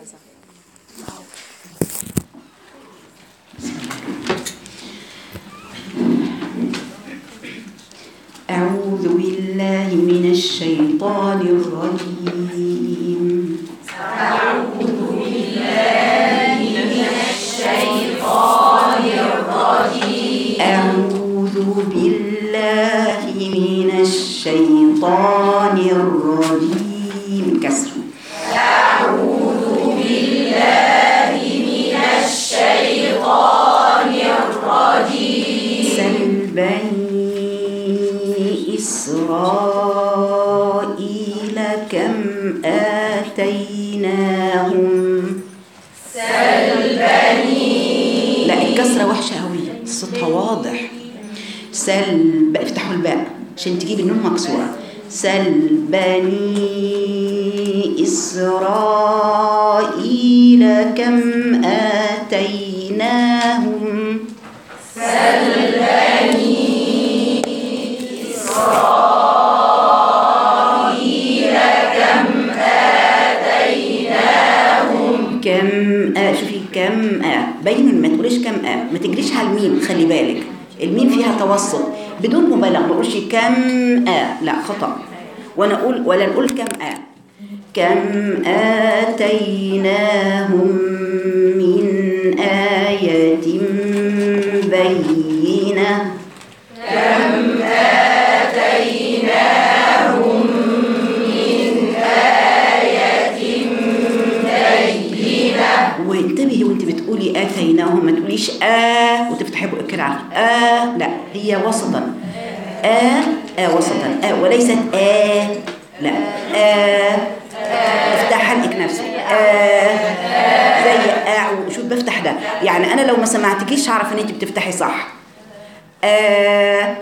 أعوذ بالله من الشيطان الرجيم أعوذ بالله من الشيطان الرجيم كسر سل بني إسرائيل كم آتيناهم لا الكسرة وحشة أوي صوتها واضح سل بقى افتحوا الباء عشان تجيب النون مكسورة سل بني إسرائيل كم آتيناهم كم آه شوفي كم آه بين ما تقوليش كم آه ما تجريش على الميم خلي بالك الميم فيها توسط بدون مبالغه ما تقولش كم آه لا خطأ وانا اقول ولا نقول كم آه كم آتيناهم من آية بينة وانتبهي وانت بتقولي اتيناهم ما تقوليش اه وتفتحي بقك كده على- اه لا هي وسطا اه اه وسطا اه وليست اه لا اه افتح حلقك نفسك اه زي اه شوف بفتح ده يعني انا لو ما سمعتكيش هعرف ان انت بتفتحي صح آه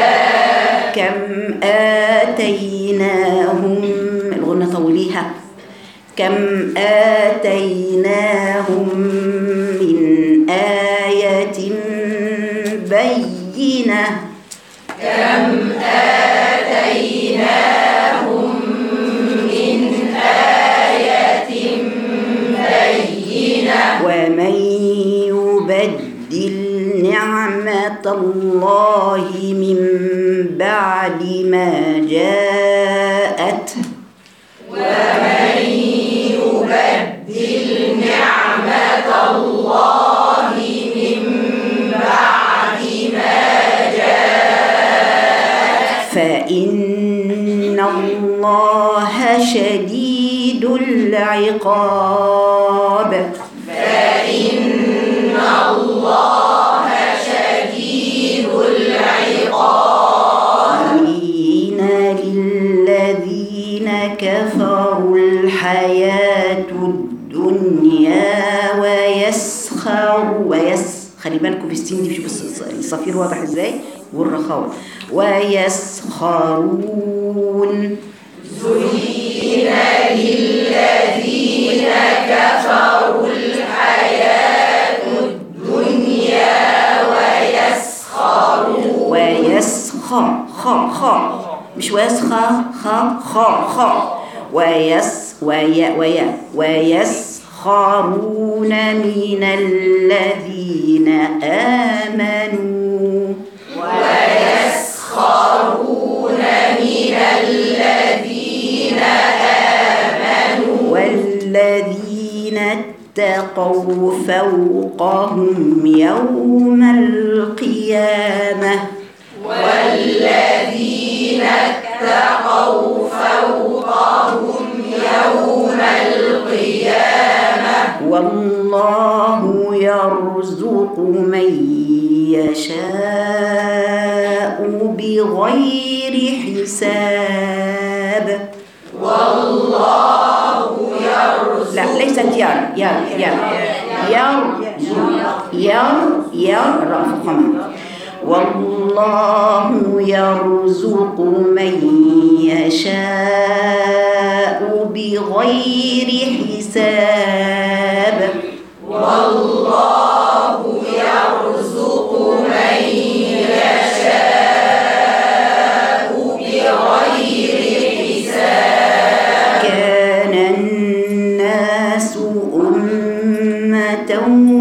كم آتيناهم الغنة طوليها كم آتيناهم من آية بينة ومن يبدل نعمة الله من بعد ما جاءت فإن الله شديد العقاب زين للذين كفروا الحياة الدنيا ويسخر ويس خلي بالكم في السين دي شوف الص- الصفير واضح ازاي والرخاوة ويسخرون ويسخى خا خا مش ويسخى خا خا خا ويس ويا ويا ويسخرون من الذين آمنوا والذين اتقوا فوقهم يوم القيامة والله يرزق من يشاء بغير حساب لا ليست ير ير ير ير ير ير رفقم والله يرزق من يشاء بغير حساب كان الناس الناس أمة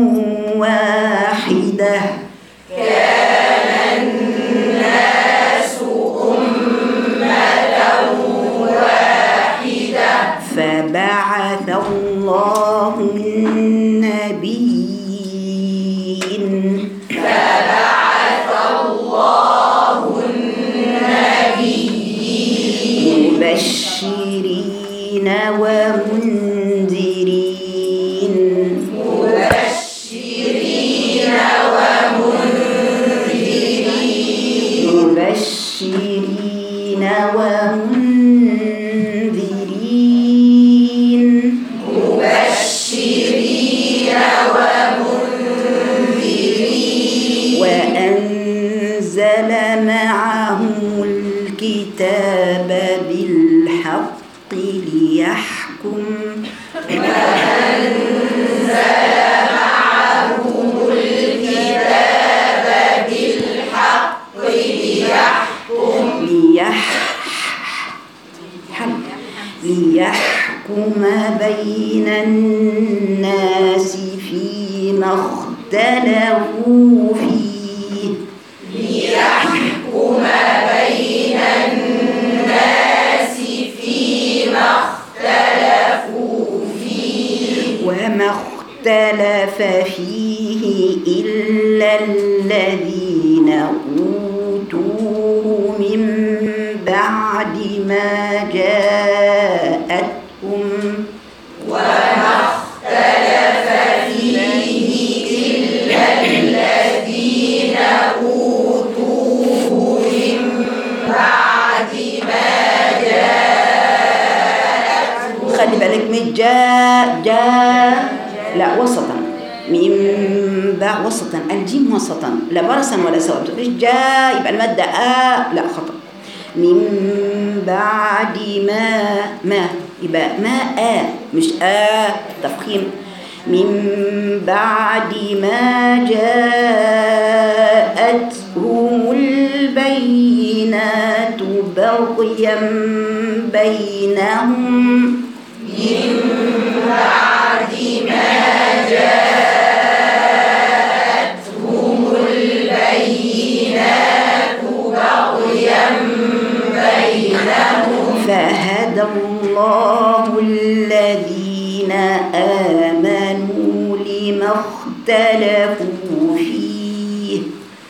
واحدة فبعث الله النبيين مبشرين ومنذرين مبشرين ومنذرين وأنزل معهم الكتاب بالحق ليحكم ليح حل ليحكم بين الناس فيما اختلفوا فيه وما اختلف فيه إلا الذين أوتوه من بعد ما جاءتهم خلي بالك من جاء جاء لا وسطا من باء وسطا الجيم وسطا لا برصا ولا سواء مش جاء يبقى المادة آ لا خطأ من بعد ما ما يبقى ما آ مش آ تفخيم من بعد ما جاءتهم البينات بغيا بينهم فهدى الله الذين آمنوا لما اختلفوا فيه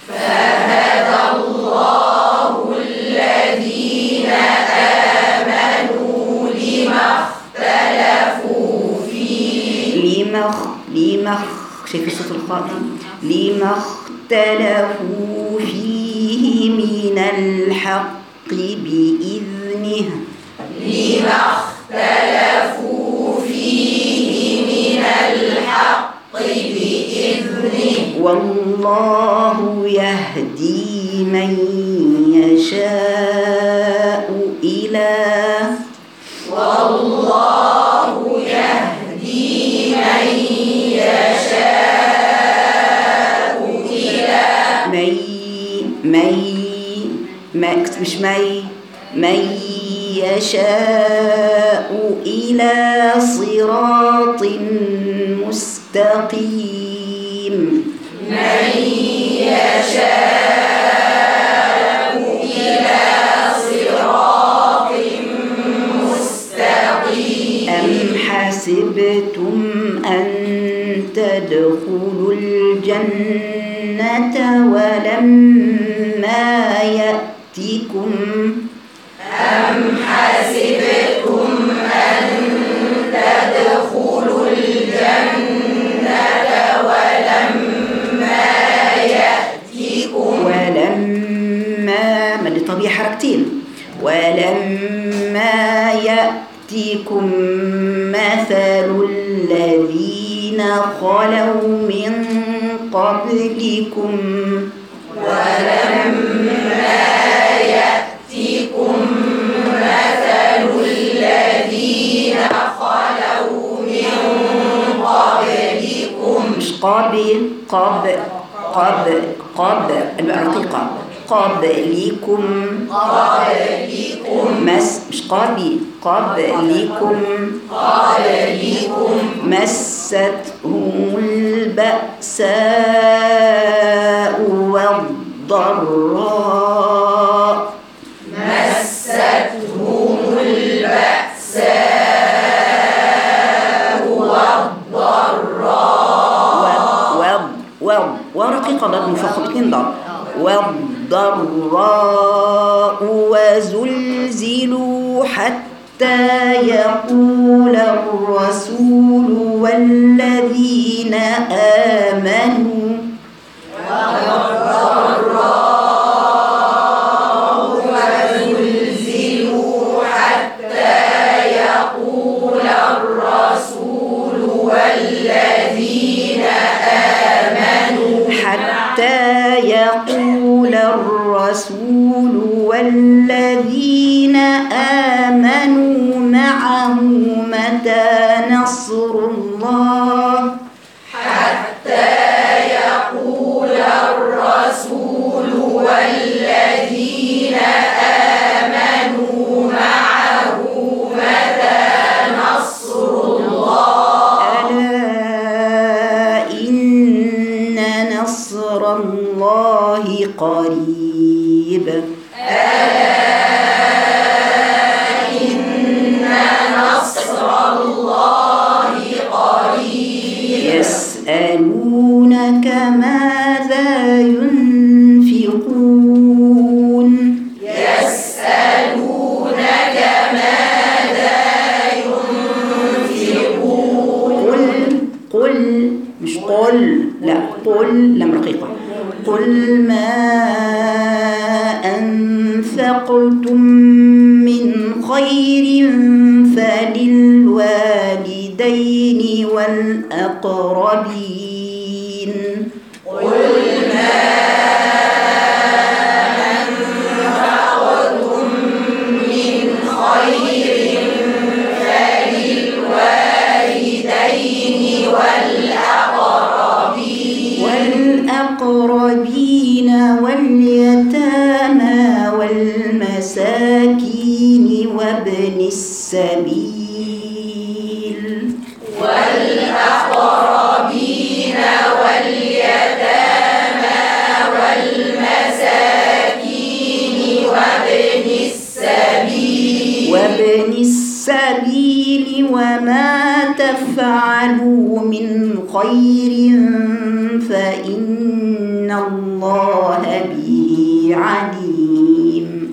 لما اخ- لما اخ- شايفين صوت الخاء لما اختلفوا فيه من الحق بإذنه والله يهدي من يشاء إلى مي مي ما مش مي من يشاء إلى صراط مستقيم أم حسبتم أن تدخلوا الجنة ولما يأتكم ولما ما دي طبيعي حركتين ولما يأتكم مثل الذين خلوا من قبلكم مش قابل قاب قاب قاب الباء رقيقة قبلكم قبلكم مس مش قبل قبلكم قبلكم مستهم البأساء والضراء وض وض ورقيقة ضاد مفخم اتنين ضاد والضراء وزلزلوا حتى يقول الرسول والذين آمنوا حتى يقول الرسول والذين آمنوا معه متى نصر الله ألا إن نصر الله قريب يسألونك ماذا ينفقون قل قل مش قل لا قل لم رقيقة قل ما أنفقتم من خير فللوالدين والأقربين والأقربين واليتامى والمساكين وابن السبيل وابن السبيل وما تفعلوا من خير فإن الله به عليم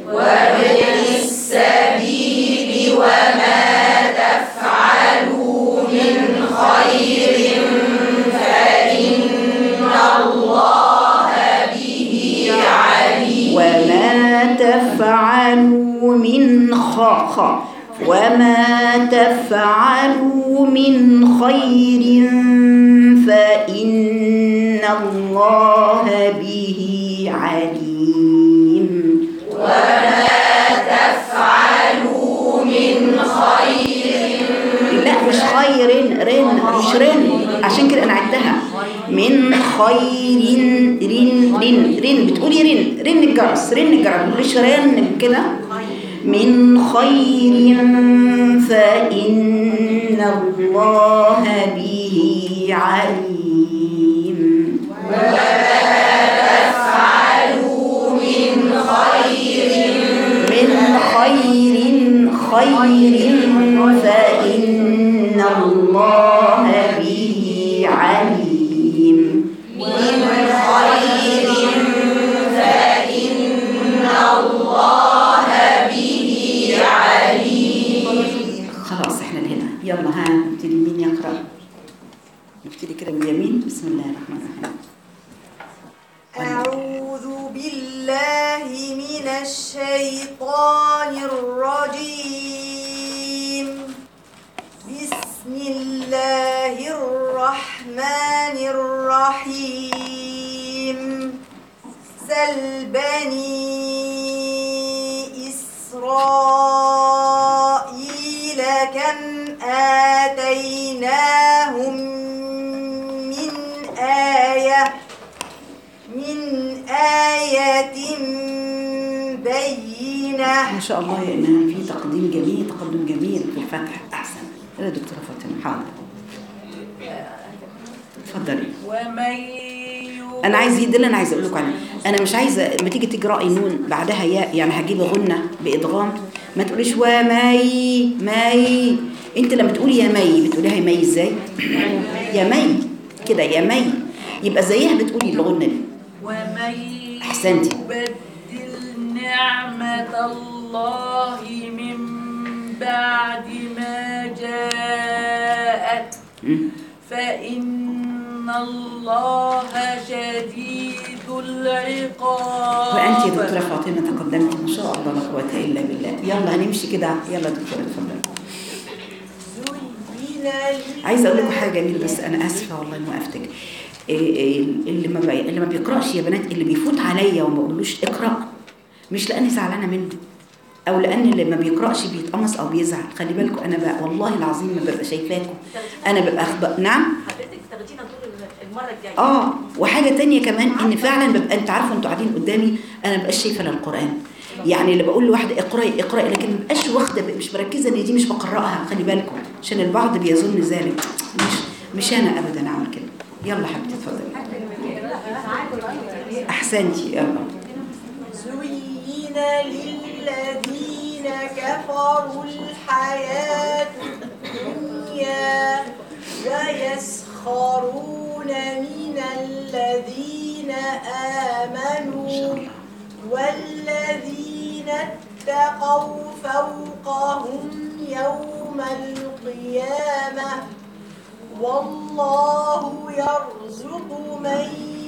وما تفعلوا من خ وما تفعلوا من خير فإن الله به عليم لا مش خير رن مش رن عشان كده انا عدتها من خير رن رن رن بتقولي رن رن الجرس رن الجرس مش رن كده من خير فإن الله به عليم من خير خير فإن الله به عليم خلاص احنا لهنا يلا ها نبتدي مين يقرأ نبتدي كده من اليمين بسم الله الرحمن الرحيم أعوذ بالله من الشيطان الرجيم بسم الله الرحمن الرحيم سل بني إسرائيل كم آتيناهم من آية من آية ما شاء الله يا إنها في تقديم جميل تقدم جميل في الفتح أحسن يا دكتورة فاطمة حاضر اتفضلي ومن انا عايز دي اللي انا عايزه اقول لكم عليه انا مش عايزه لما تيجي تقراي نون بعدها ياء يعني هجيب غنه بادغام ما تقوليش ومي مي انت لما تقولي يا مي بتقوليها يا مي ازاي يا مي كده يا مي يبقى زيها بتقولي الغنه دي ومن أحسنتي. يبدل نعمة الله من بعد ما جاءت مم. فإن الله شديد العقاب وانت يا دكتوره فاطمه تقدمت ما شاء الله لا قوه الا بالله يلا هنمشي كده يلا دكتوره اتفضلي زين لل- عايزه اقول لكم حاجه جميله بس انا اسفه والله ما افتك إيه إيه اللي ما بي... اللي ما بيقراش يا بنات اللي بيفوت عليا وما بقولوش اقرا مش لاني زعلانه منه او لان اللي ما بيقراش بيتقمص او بيزعل خلي بالكم انا بقى والله العظيم ما ببقى شايفاكم انا ببقى أخب... نعم حضرتك تاخدينا دور المره الجايه اه وحاجه تانية كمان ان فعلا ببقى انت عارفه انتوا قاعدين قدامي انا ما ببقاش شايفه القران يعني اللي بقول لواحده اقراي اقراي لكن ما ببقاش واخده مش مركزه ان دي مش بقراها خلي بالكم عشان البعض بيظن ذلك مش مش انا ابدا اعمل كده يلا حبيبتي اتفضلي احسنتي يلا زين للذين كفروا الحياة الدنيا ويسخرون من الذين آمنوا والذين اتقوا فوقهم يوم القيامة والله يرزق من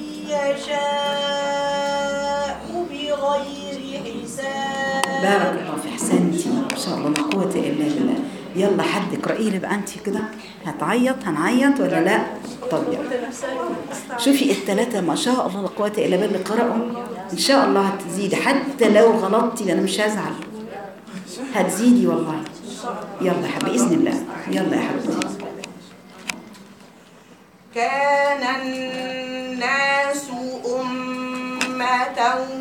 يشاء بغير حساب بارك الله في احسنتي ما شاء الله لا قوه الا بالله يلا حد اقراي لي بقى انت كده هتعيط هنعيط ولا لا طب يلا شوفي الثلاثه ما شاء الله لا قوه الا بالله قرأوا ان شاء الله هتزيدي حتى لو غلطتي انا مش هزعل هتزيدي والله يلا يا حبيبي باذن الله يلا يا حبيبتي كان الناس أمة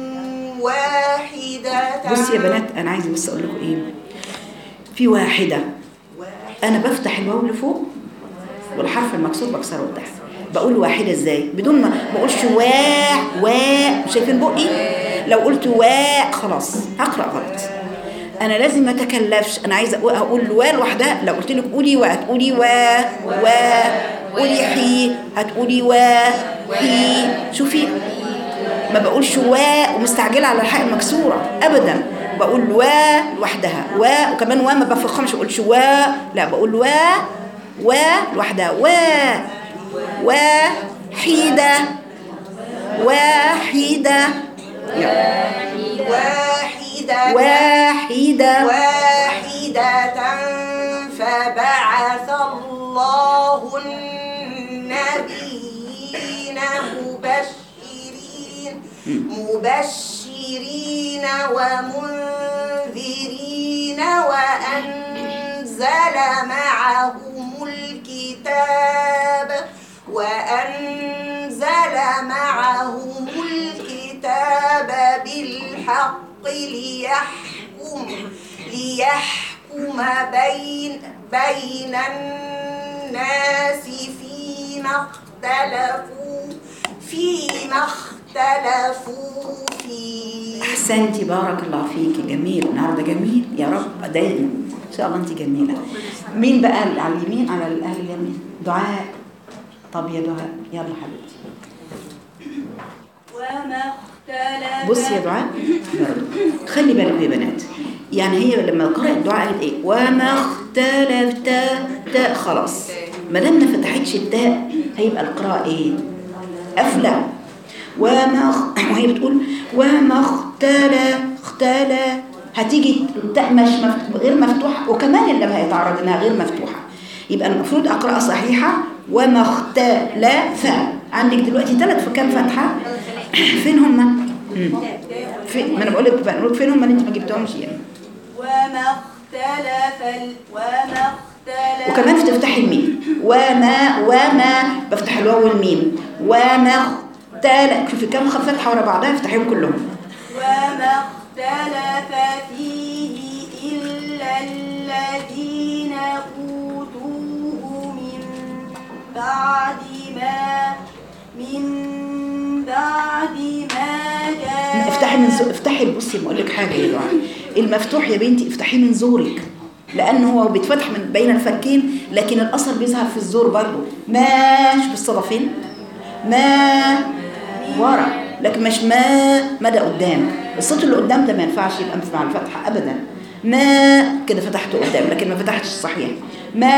واحدة بصي يا بنات انا عايزه بس اقول لكم ايه في واحده انا بفتح الواو اللي فوق والحرف المكسور بكسره وتحت بقول واحده ازاي بدون ما ما اقولش وا وا شايفين بقي لو قلت وا خلاص هقرا غلط انا لازم ما اتكلفش انا عايزه أقول- اقول وا لوحدها لو قلت لك قولي وا هتقولي وا وا قولي حي هتقولي وا حي شوفي ما بقولش وا ومستعجله على الحاء المكسوره ابدا بقول وا لوحدها وا وكمان وا ما بفخمش ما بقولش وا لا بقول وا وا لوحدها وا واحده واحده يلا. واحدة واحده واحدة فبعث الله النبيين مبشرين مبشرين ومنذرين وأنزل معهم الكتاب وأنزل معهم الكتاب بالحق ليحكم ليحكم بين بين الناس فيما اختلفوا فيما اختلفوا فيه احسنتي بارك الله فيكي جميل النهارده جميل يا رب دايما ان شاء الله انت جميله مين بقى اللي على اليمين على الاهل اليمين دعاء طب يا دعاء يلا حبيبتي وما اختلف بصي يا دعاء برضه. خلي بالك يا بنات يعني هي لما قرأت دعاء قالت ايه وما اختلف تا تا خلاص ما دام ما فتحتش التاء هيبقى القراءة ايه قافلة وما اخ- وهي بتقول وما اختلف اختلف هتيجي التاء مش مف- غير مفتوحة وكمان اللي هيتعرض انها غير مفتوحة يبقى المفروض اقرأ صحيحة وما اختلف عندك دلوقتي ثلاث في كام فتحة فين هم؟ فين ما انا بقول لك بقول فين هم اللي انت ما جبتهمش يعني وما اختلف ال- وما اختلف وكمان بتفتحي الميم وما وما بفتح الواو والميم وما اختلف شوفي كام خ- فتحه ورا بعضها افتحيهم كلهم وما اختلف فيه بعد ما من بعد ما جاء افتحي من زو... افتحي بصي بقول لك حاجه يا دعاء المفتوح يا بنتي افتحيه من زورك لان هو بيتفتح من بين الفكين لكن الاثر بيظهر في الزور برضه ماش بالصدفين ما ورا لكن مش ما مدى قدام الصوت اللي قدام ده ما ينفعش يبقى مع الفتحه ابدا ما كده فتحته قدام لكن ما فتحتش صحيح ما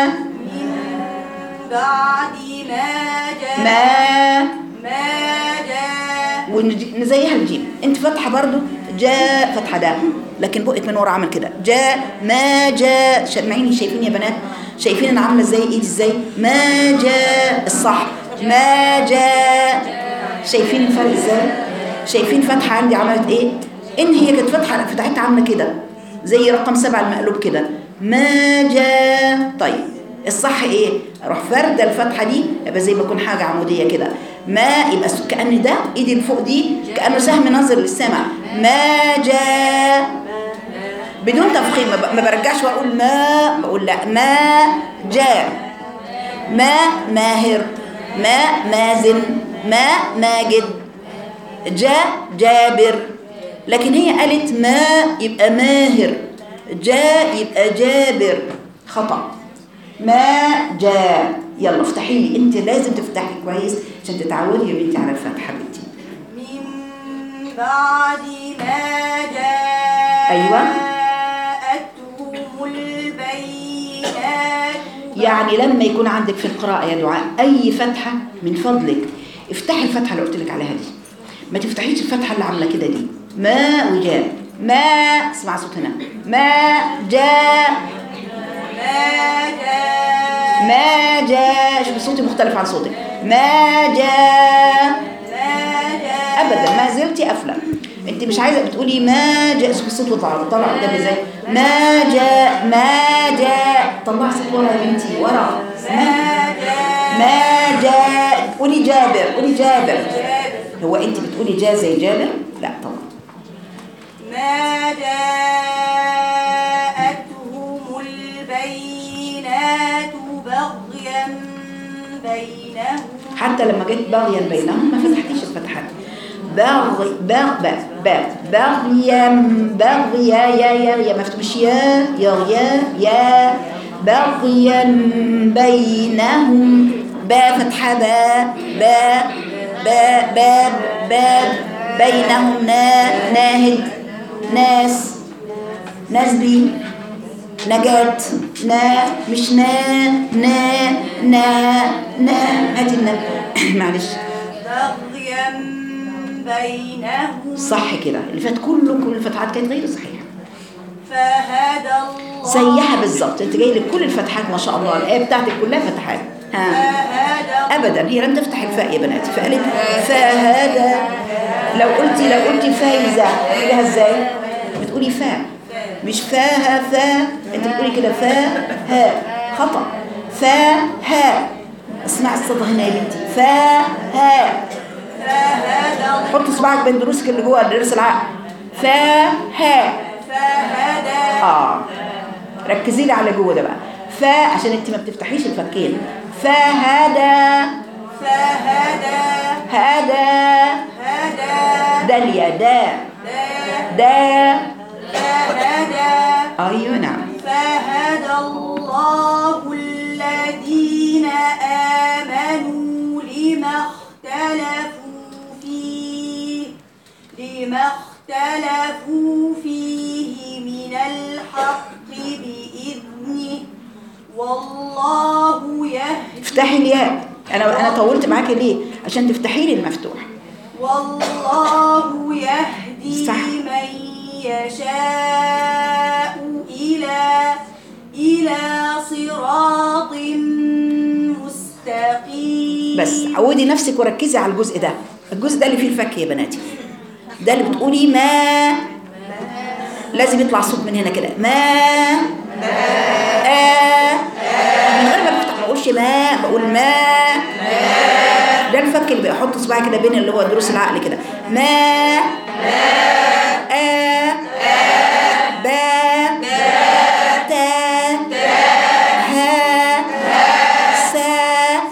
بعد ما جاء ما ما جاء ونزيها الجيم انت فاتحه برضو جاء فتحه ده لكن بقك من ورا عمل كده جاء ما جاء سامعيني شايفين يا بنات شايفين انا عامله ازاي ايدي ازاي ما جاء الصح ما جاء شايفين الفرق ازاي شايفين فتحه عندي عملت ايه ان هي كانت فتحه فتحتها عامله كده زي رقم سبعة المقلوب كده ما جاء طيب الصح ايه اروح فرده الفتحه دي يبقى زي ما يكون حاجه عموديه كده ما يبقى س- كان ده ايدي اللي فوق دي كانه سهم ناظر للسماء ما جاء بدون تفخيم ما ب- ما برجعش واقول ما بقول لا ما جاء ما ماهر ما مازن ما ماجد جاء جابر لكن هي قالت ما يبقى ماهر جاء يبقى جابر خطأ ما جاء يلا افتحي لي انت لازم تفتحي كويس عشان تتعودي يا بنتي على الفتحه بنتي من بعد ما جاء أيوة. أتهم البينات يعني لما يكون عندك في القراءة يا دعاء أي فتحة من فضلك افتحي الفتحة اللي قلت لك عليها دي ما تفتحيش الفتحة اللي عاملة كده دي ما وجاء ما اسمع صوت هنا ما جاء ما جاء ما جاء شوف صوتي مختلف عن صوتك ما جاء ما جاء ابدا ما زلتي قافله انت مش عايزه بتقولي ما جاء شوف الصوت وطلع طلع قدام ازاي ما جاء ما جاء طلع صوت ورا يا بنتي ورا ما ما جاء قولي جابر قولي جابر هو انت بتقولي جاء زي جابر لا طبعا ما جاءتهم البينات بغيا بينهم حتى لما جيت باغيا بينهم ما فتحتيش الفتحات باغي باغ باغ باغ باغيا باغيا يا يا يا مفتوح مش يا يا يا يا باغيا بينهم با فتحة با با با باب باب بينهم نا ناهد ناس نسبي نجاة نا مش نا نا نا نا هاتي النا معلش بغيا بينهم صح كده اللي فات كله كل الفتحات كانت غير صحيحه فهدى الله زيها بالظبط انت جاي لك كل الفتحات ما شاء الله الايه بتاعتك كلها فتحات ها فهدى ابدا هي لم تفتح الفاء يا بناتي فقالت فهذا لو قلتي لو قلتي فايزه تقوليها ازاي بتقولي فاء مش فاها فا انت بتقولي كده فا ها خطا فا ها اسمع الصدى هنا يا بنتي فا ها فهدى حط صباعك بين دروسك اللي جوه درس العقل فا ها فهدى اه ركزي لي على جوه ده بقى فا عشان انت ما بتفتحيش الفكين فهذا فهدى هذا هدى داليا دا دا دا فهدى ايوه نعم فهدى الله الذين آمنوا لما اختلفوا فيه لما اختلفوا فيه من الحق بإذنه والله يهدي افتحي الياء انا انا طولت معاكي ليه عشان تفتحي لي المفتوح والله يهدي صح. من يشاء إلى إلى صراط مستقيم بس عودي نفسك وركزي على الجزء ده الجزء ده اللي فيه الفك يا بناتي ده اللي بتقولي ما لازم يطلع صوت من هنا كده ما آه من غير ما بفتح ما اقولش ما بقول ما ده الفك اللي بيحط صباعي كده بين اللي هو دروس العقل كده ما آه با تا ها سا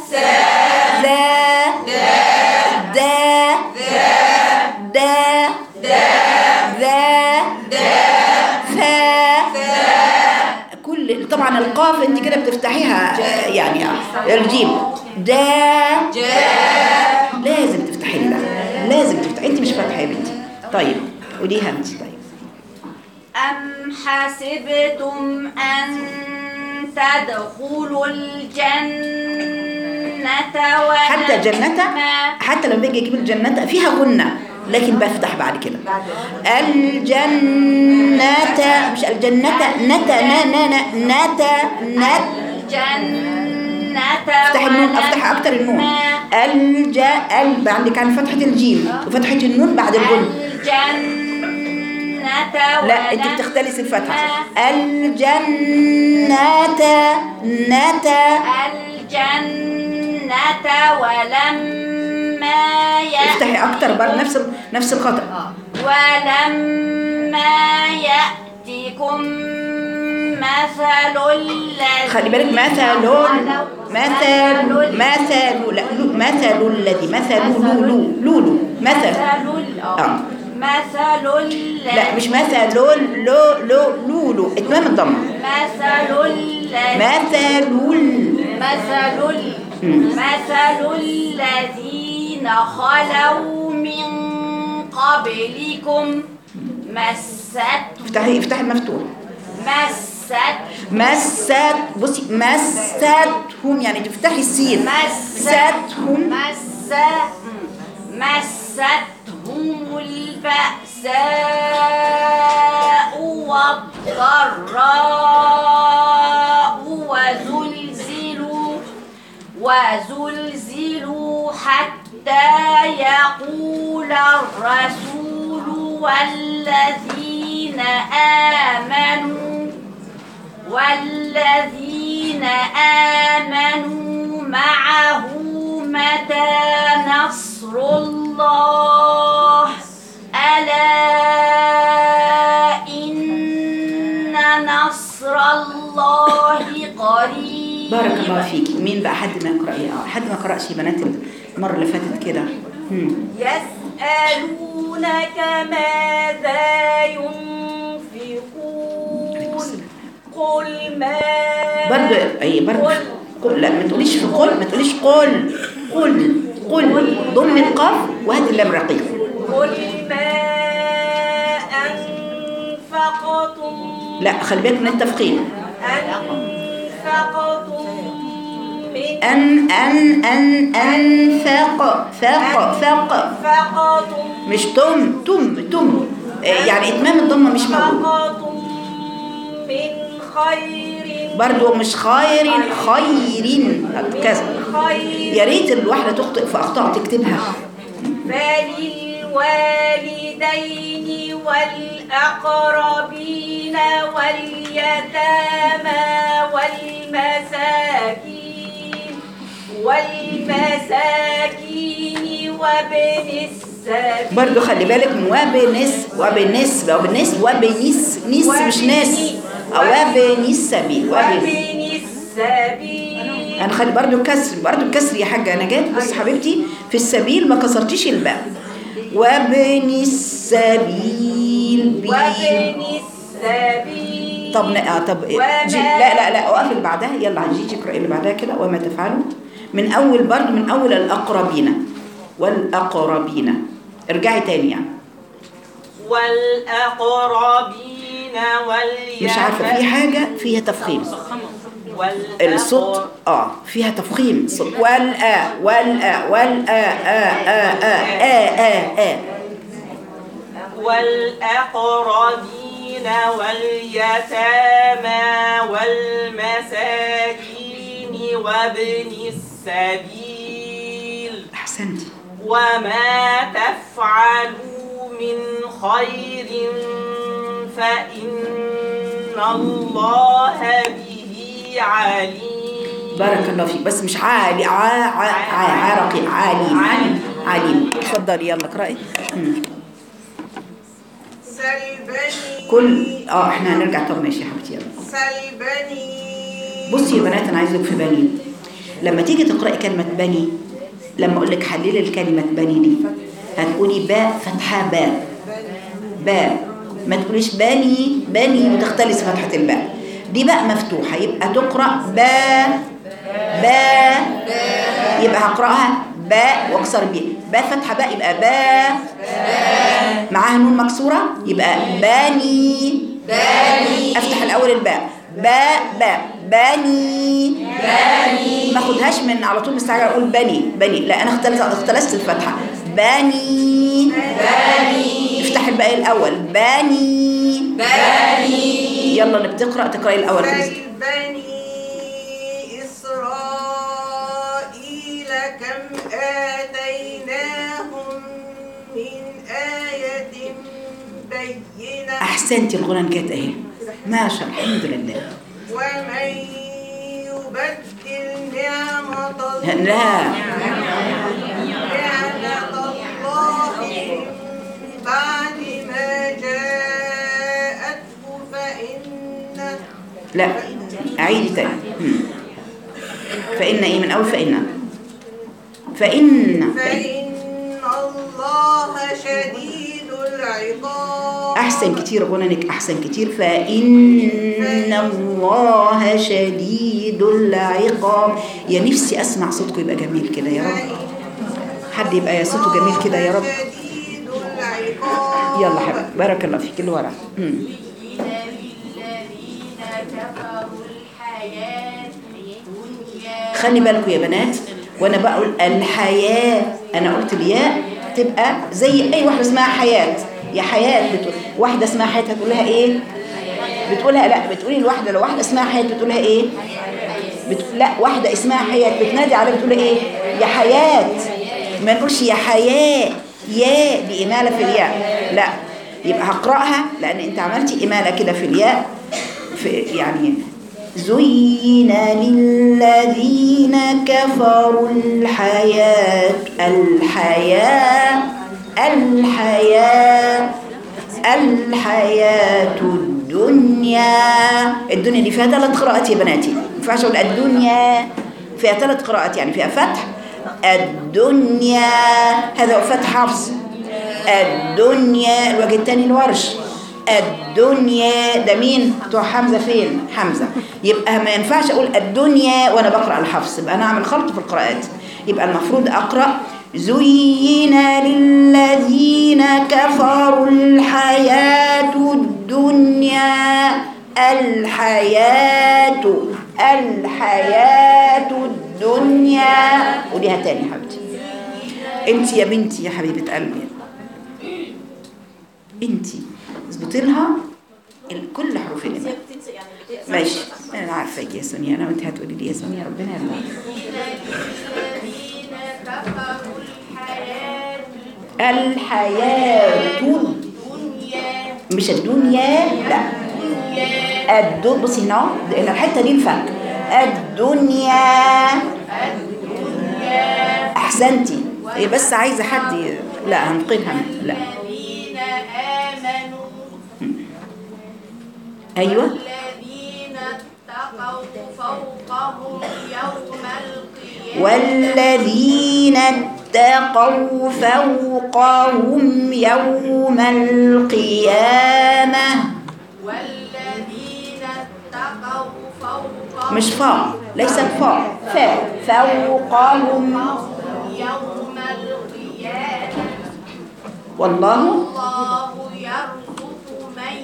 طبعا القاف انت كده بتفتحيها آه، يعني آه، الجيم دا لازم تفتحي لي ده لازم تفتحي انت مش فاتحه يا بنتي طيب قوليها انت طيب أم حسبتم أن تدخلوا الجنة حتى جنة ولما حتى لما باجي اجيب الجنة فيها غنة لكن بفتح بعد كده الجنة مش الجنة نتا نا نا نا نتا نت الجنة افتح النون افتح اكتر النون الج ال عندك عن فتحة الجيم وفتحة النون بعد الغن الجنة لا انت بتختلسي الفتحة الجنة نتا الجنة ولما افتحي اكتر برضه نفس ال- نفس الخطأ ولما يأتكم مثل الذي خلي بالك مثل مثل مثل لا لو- مثل الذي مثل لولو لولو مثل مثل ال- آه. مثل الذي لا مش مثل لو لو لو لولو اتمام الضمه مثل الذي مثل ال- مثل ال- مثل الذين خلوا من قبلكم مست افتحي افتحي المفتوح مست مست بصي مستهم يعني تفتحي السين مستهم مس مستهم البأساء والضراء وزلزلوا وزلزلوا حتى يقول الرسول والذين آمنوا والذين آمنوا معه متى نصر الله ألا إن نصر الله قريب بارك الله فيك مين بقى حد ما يقرأ اه حد ما قرأش يا بنات المرة اللي فاتت كده مم. يسألونك ماذا ينفقون قل ما برضه اي برضه قل لا ما تقوليش في قل ما تقوليش قل قل قل ضم القاف وهات اللام رقيق قل ما أنفقتم لا خلي بالك من التفخيم أنفقتم من أن أن أن أنفق فق فق أنفقتم مش تم تم تم آه، يعني إتمام الضمة مش موجود أنفقتم من خير برضو مش خير خير كذا خير يا ريت الواحدة تخطئ في أخطاء تكتبها فللوالدين والأقربين واليتامى والمساكين والمساكين وابن السبيل برضو خلي بالك من وبنس وبنس وبنس وبنس نس مش ناس أو وبنس سبيل وبنس وابن السبيل انا خلي برضو الكسر برضو الكسر يا حاجه نجاة بص حبيبتي في السبيل ما كسرتيش الباء وابن السبيل بي وابن السبيل طب ن- آه طب وما- جي لا لا لا اقف اللي بعدها يلا جيجي اقرأي اللي بعدها كده وما تفعلوا من اول برضو من اول الاقربين والاقربين ارجعي تاني يعني والأقربين واليتامى مش عارفه في حاجه فيها تفخيم الصوت اه فيها تفخيم صوت والآ والآ والآ آ آ آ آ آ آ والأقربين واليتامى والمساكين وابن السبيل احسنتي وما تفعلوا من خير فإن الله به عليم بارك الله فيك بس مش عالي ع ع ع عرقي عليم عليم عليم اتفضلي يلا اقرأي مم. سل بني كل اه احنا هنرجع طب ماشي يا حبيبتي يلا سل بني بصي يا بنات انا عايزك في بني لما تيجي تقرأي كلمة بني لما اقول لك حللي الكلمة بني دي هتقولي باء فتحة باء باء ما تقوليش بني بني وتختلس فتحة الباء دي باء مفتوحة يبقى تقرأ با با يبقى هقرأها باء واكسر بي باء فتحة باء يبقى با معاها نون مكسورة يبقى باني باني افتح الأول الباء باء باء باني باني ما اخدهاش من على طول مستعجل اقول بني بني لا انا اختلست اختلست الفتحة باني باني افتح الباء الأول باني باني يلا اللي بتقرأ تقرأي الأول كده بني إسرائيل كم آتيناهم من آية بينة احسنتي الغنى جت اهي ما شاء الله الحمد لله ومن يبدل نعمة الله لا نعمة الله من بعد ما جاءته فإن لا اعيدي تاني هم. فإن ايه من اول فإن فإن فإن الله شديد العقاب احسن كتير غننك احسن كتير فإن الله شديد العقاب يا نفسي اسمع صوتكم يبقى جميل كده يا رب حد يبقى يا صوته جميل كده يا رب شديد العقاب يلا حبيبي بارك الله فيك اللي ورا هم. للذين كفروا الحياة الدنيا خلي بالكم يا بنات وانا بقول الحياة انا قلت الياء تبقى زي اي واحدة اسمها حياة يا حياة بتقول واحدة اسمها حياة هتقول لها ايه بتقولها لا بتقولي الواحدة لو واحدة اسمها حياة بتقولها ايه بت... لا واحدة اسمها حياة بتنادي عليها بتقول ايه يا حياة ما نقولش يا حياة يا دي إمالة في الياء لا يبقى هقرأها لأن أنت عملتي إمالة كده في الياء في يعني زين للذين كفروا الحياة الحياة الحياة الحياة الدنيا الدنيا دي فيها ثلاث قراءات يا بناتي ما ينفعش اقول الدنيا فيها ثلاث قراءات يعني فيها فتح الدنيا هذا هو فتح حفص الدنيا الوجه الثاني الورش الدنيا ده مين بتوع حمزه فين حمزه يبقى ما ينفعش اقول الدنيا وانا بقرا الحفص يبقى انا اعمل خلط في القراءات يبقى المفروض اقرا زين للذين كفروا الحياة الدنيا الحياة الحياة الدنيا قوليها تاني يا حبيبتي انت يا بنتي يا حبيبة قلبي انت اظبطي لها ال- كل حروف الإمام ماشي انا عارفاك يا سونيا انا وانت هتقولي لي يا سونيا ربنا يرضى الذين كفروا الحياة الحياة الدنيا مش الدنيا لا الدنيا بصي هنا لان الحته دي الفك الدنيا احسنتي هي بس عايزه حد ي- لا هنقلها لا الذين آمنوا ايوه الذين اتقوا فوقهم يوم القيامة والذين اتقوا فوقهم يوم القيامة والذين اتقوا فوقهم مش فاء ليست فاء فاء فوقهم يوم القيامة والله الله يرزق من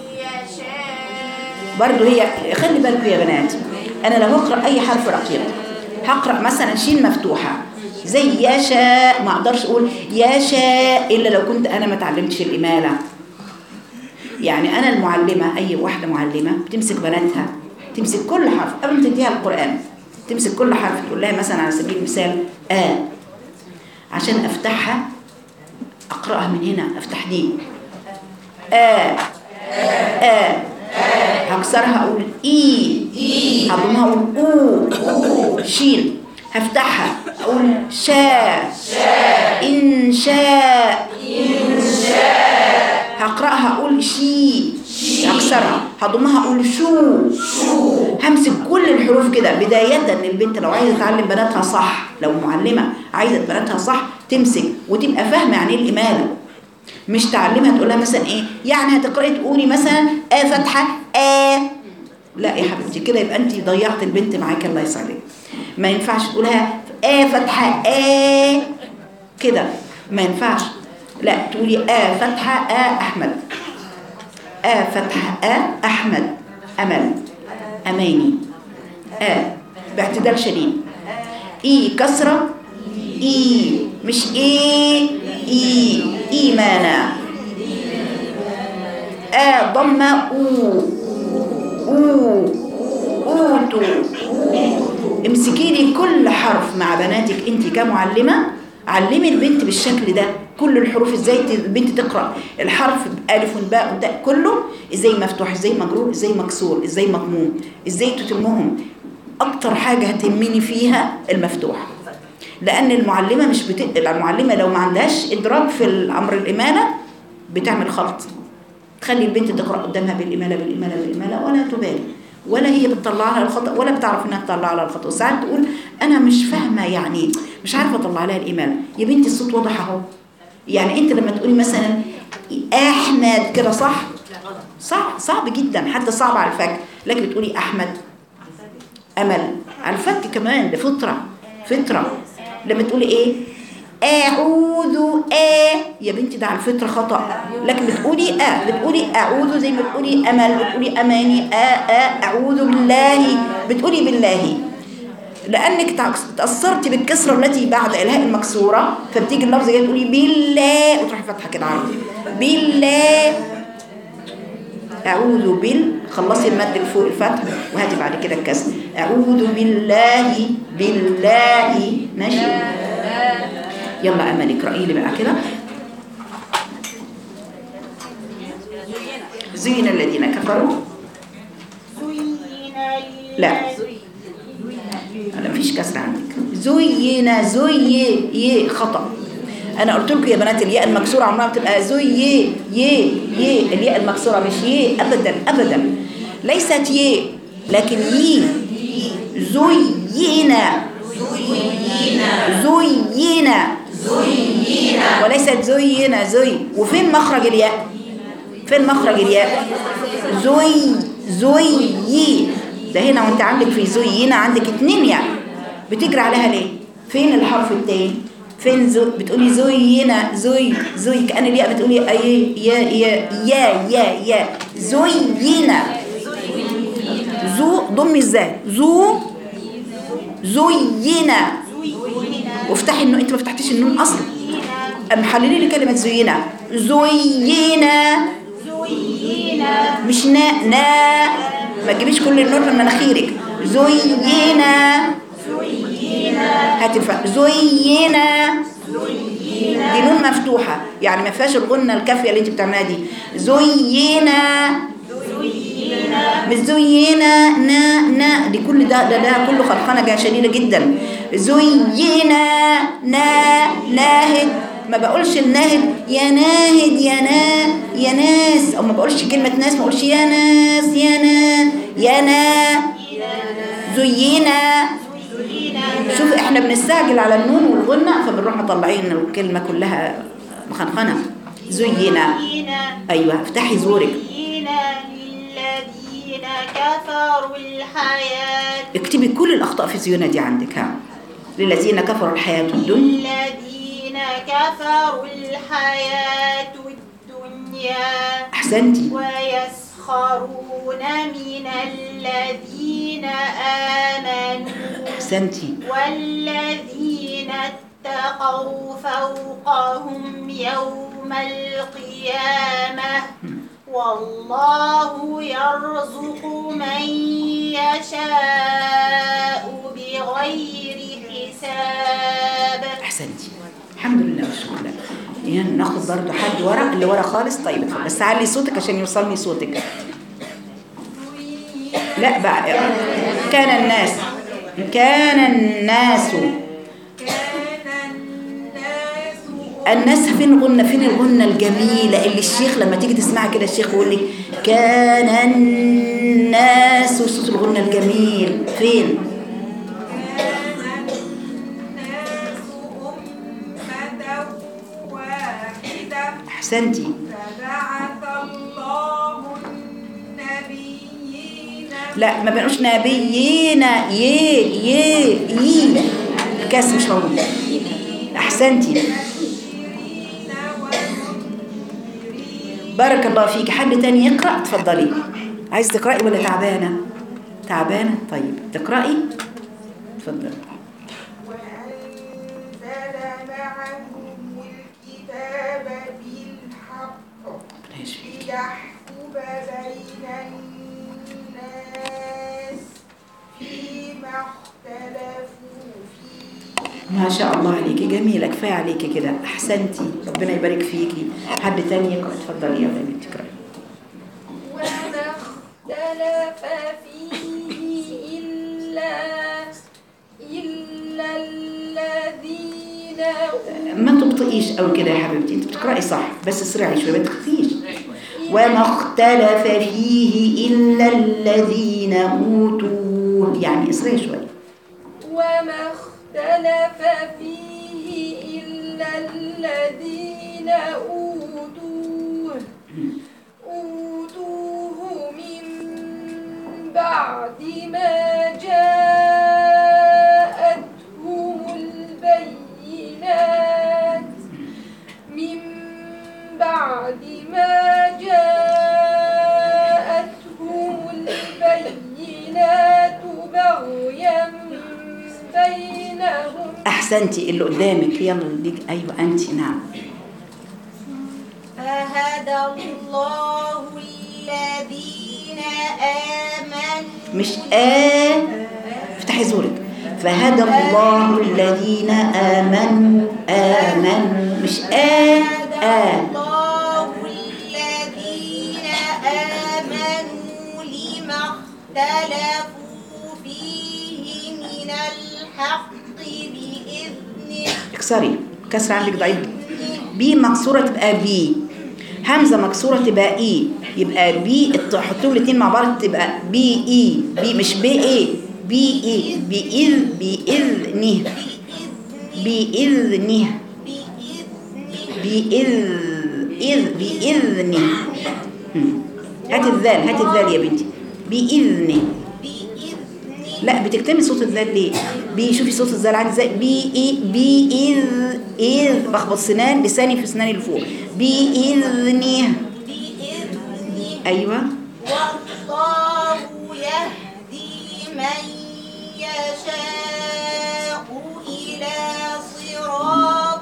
يشاء برضو هي خلي بالكم يا بنات انا لو هقرا اي حرف رقيق هقرا مثلا شين مفتوحه زي يشاء ما اقدرش اقول يشاء الا لو كنت انا ما اتعلمتش الاماله يعني انا المعلمه اي واحده معلمه بتمسك بناتها تمسك كل حرف قبل ما تديها القران تمسك كل حرف تقول لها مثلا على سبيل المثال آ عشان افتحها اقراها من هنا افتح دي آ آ هكسرها اقول اي هضمها اقول او شين هفتحها اقول شاء ان شاء هقراها اقول شي هكسرها هضمها اقول شو همسك كل الحروف كده بداية ان البنت لو عايزة تعلم بناتها صح لو معلمة عايزة بناتها صح تمسك وتبقى فاهمة يعني ايه الإمالة مش تعلمها تقول لها مثلا ايه يعني هتقرأي تقولي مثلا آ فتحة آ لا يا حبيبتي كده يبقى انت ضيعت البنت معاك الله يسعدك ما ينفعش تقولها آ فتحة آ كده ما ينفعش لا تقولي آ فتحة آ أحمد آ فتحة آ أحمد أمل أماني آ باعتدال شديد إي كسرة إي مش إي إي إيمانا آ ضمة أو أو أوتو امسكي لي كل حرف مع بناتك انت كمعلمة علمي البنت بالشكل ده كل الحروف ازاي ت- البنت تقرأ الحرف بألف باء تاء كله ازاي مفتوح ازاي مجرور ازاي مكسور ازاي مضموم ازاي تتمهم اكتر حاجة هتهمني فيها المفتوح لان المعلمة مش بت... المعلمة لو ما عندهاش ادراك في الامر الامالة بتعمل خلط تخلي البنت تقرا قدامها بالاماله بالاماله بالاماله ولا تبالي ولا هي بتطلع لها الخطا ولا بتعرف انها تطلع لها الخطا وساعات تقول انا مش فاهمه يعني مش عارفه اطلع لها الاماله يا بنتي الصوت واضح اهو يعني انت لما تقولي مثلا احمد كده صح صعب صعب جدا حتى صعب على الفك لكن بتقولي احمد امل على الفك كمان ده فطره فطره لما تقولي ايه اعوذ آ يا بنتي ده على الفطره خطا لكن بتقولي ا بتقولي اعوذ زي ما بتقولي امل بتقولي اماني آ آ اعوذ بالله بتقولي بالله لانك تع- تاثرتي بالكسره التي بعد الهاء المكسوره فبتيجي اللفظ جاي تقولي بالله وتروحي فاتحه كده عرض بالله أعوذ بال خلصي المد اللي فوق الفتح وهاتي بعد كده الكسر أعوذ بالله بالله ماشي يلا أمل اقرأي لي بقى كده زين الذين كفروا لا لا مفيش كسر عندك زين زي ي خطأ انا قلت لكم يا بنات الياء المكسوره عمرها بتبقى زي ي ي ي الياء المكسوره مش ي ابدا ابدا ليست ي لكن ي زينا زينا وليست زينا زي وفين مخرج الياء فين مخرج الياء زي زي ده هنا وانت عندك في زينا عندك اتنين ياء بتجري عليها ليه فين الحرف التاني فين زو بتقولي زينا زي زي كأن الياء بتقولي اي يا يا يا يا يا زينا زو ضمي ازاي زو زينا وافتحي النون انت ما فتحتيش النون اصلا ام حللي لي كلمه زينا زينا مش نا نا ما تجيبيش كل النور من مناخيرك زينا هاتي الف زينا دي نون مفتوحة يعني ما فيهاش الغنة الكافية اللي انت بتعملها دي زينا مش زينا نا نا دي كل ده ده, ده كله خلقانة شديدة جدا زينا نا ناهد ما بقولش الناهد يا ناهد يا نا يا ناس او ما بقولش كلمة ناس ما بقولش يا ناس يا نا يا نا زينا شوف احنا بنستعجل على النون والغنة فبنروح مطلعين الكلمة كلها مخنخنة زينا ايوه افتحي زورك زين للذين كفروا الحياة اكتبي كل الاخطاء في زيونة دي عندك ها للذين كفروا الحياة الدنيا للذين كفروا الحياة الدنيا احسنتي ويسخرون من الذين آمنوا احسنتي والذين اتقوا فوقهم يوم القيامة والله يرزق من يشاء بغير حساب احسنتي الحمد لله والشكر لله يعني ناخد برضو حد ورا اللي ورا خالص طيب اتفضل. بس علي صوتك عشان يوصلني صوتك لا بقى كان الناس كان الناس الناس فين الغنة فين الغنة الجميلة اللي الشيخ لما تيجي تسمعها كده الشيخ يقول لك كان الناس وصوت الغنة الجميل فين احسنتي فبعث الله النبيين لا ما بنقولش نبينا يه يه يي الكاس مش موجود احسنتي بارك الله فيك حد تاني يقرا اتفضلي عايز تقراي ولا تعبانه تعبانه طيب تقراي اتفضلي وأنزل معهم الكتاب بالحق ماشي. ليحكم بين الناس فيما اختلفوا فيه ما شاء الله عليكي جميلة كفاية عليكي كده أحسنتي ربنا يبارك فيكي حد تاني يقرأ اتفضلي يا بنتي اقرأي وما اختلف فيه إلا إلا الذين ما تبطئيش قوي كده يا حبيبتي انت بتقرأي صح بس اسرعي شوية ما تخفيش وما اختلف فيه إلا الذين أوتوه يعني اسرعي شوية وما اختلف فيه إلا الذين أوتوه أوتوه من بعد ما جاءتهم البينات من بعد ما جاءتهم البينات بغيا بينهم أحسنتي اللي قدامك يلا ديك أيوة أنت نعم فهدى الله الذين آمنوا مش آ افتحي زورك فهدى الله الذين آمنوا آمنوا مش آ آ الله الذين آمنوا لما اختلفوا فيه من الحق بإذنه اكسري كسر عندك ضعيف بي مكسورة تبقى بي همزة مكسورة تبقى اي يبقى بي تحطوا الاثنين مع بعض تبقى بي اي بي مش بي اي بي اي بإذ بإذنه بإذنه بإذ إذ بإذنه هم. هات الذال هات الذال يا بنتي بإذنه لا بتكتمي صوت الذال ليه بي شوفي صوت الذال عندي ازاي بي إي بي إذ إذ بخبط سنان لساني في سناني اللي فوق بإذنه أيوة والله يهدي من يشاء إلى صراط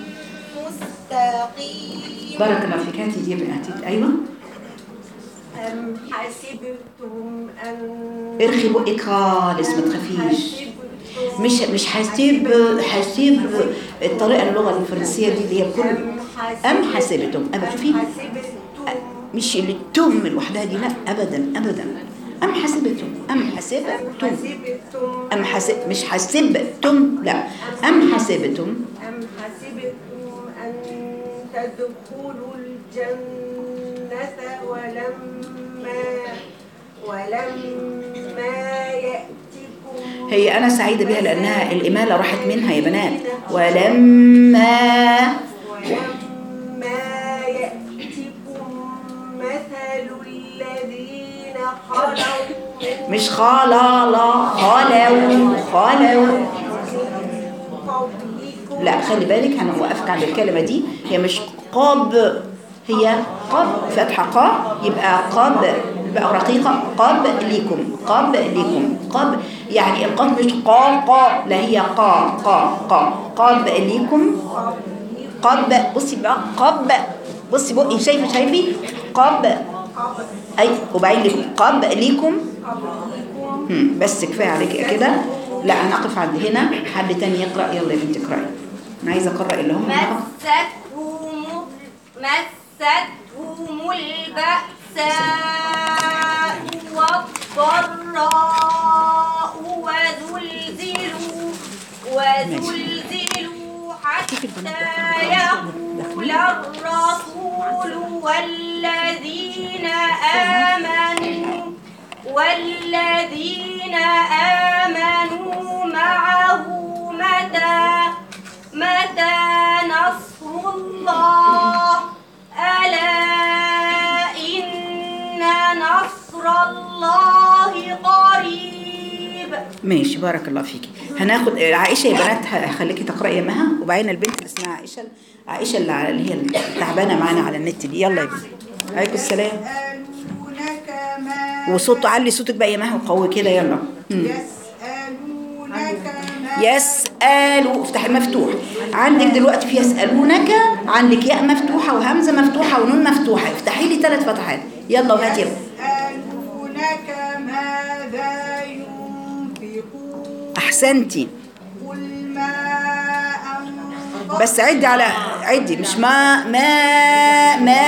مستقيم بارك الله فيك هاتي دي هاتي أيوة أم حسبتم أن ارخي بقك خالص ما تخافيش حسبتم مش مش حسيب حسيب الطريقة اللغة الفرنسية دي اللي هي كل أم حسبتم أبدا شوفي حسبتم مش اللي تم لوحدها دي لا أبدا أبدا أم حسبتم أم حسبتم حسبتم أم حسب مش حسبتم لا أم حسبتم أم حسبتم أن تدخلوا الجنة ولما ولما يأتكم هي أنا سعيدة بها لأنها الإمالة راحت منها يا بنات ولما ولما يأتكم مثل الذين خلوا من مش خلا لا خلوا خلوا قبلكم لا خلي بالك انا وقفت عند الكلمه دي هي مش قاب هي قاب فتحه قا يبقى قاب بقى رقيقه قاب ليكم قاب ليكم قاب يعني القاف مش قا قا لا هي قا قا قا قاب ليكم قاب بصي بقى قاب بصي بقي شايفه شايفي قاب اي وبعدين ليكم قاب ليكم هم، بس كفايه عليك كده لا انا اقف عند هنا حد تاني يقرا يلا يا بنتي اقراي انا عايزه اقرا اللي هم مستهم مستهم البأساء والضراء وزلزلوا وزلزلوا حتى يقول الرسول والذين آمنوا والذين آمنوا معه متى متى نصر الله ألا إن نصر الله ماشي بارك الله فيكي هناخد عائشه يا بنات هخليكي تقراي يا مها وبعدين البنت اللي اسمها عائشه عائشه اللي على- اللي هي التعبانه معانا على النت دي يلا يا بنت عليكم السلام يسألونك ما وصوت علي صوتك بقى يا مها وقوي كده يلا مم. يسألونك ما يسألوا افتح المفتوح عندك دلوقتي في يسألونك عندك ياء مفتوحة وهمزة مفتوحة ونون مفتوحة افتحي لي ثلاث فتحات يلا وهاتي يسألونك ماذا ينفقون أحسنتي قل ما أنفقتم بس عدي على عدي مش ما ما ما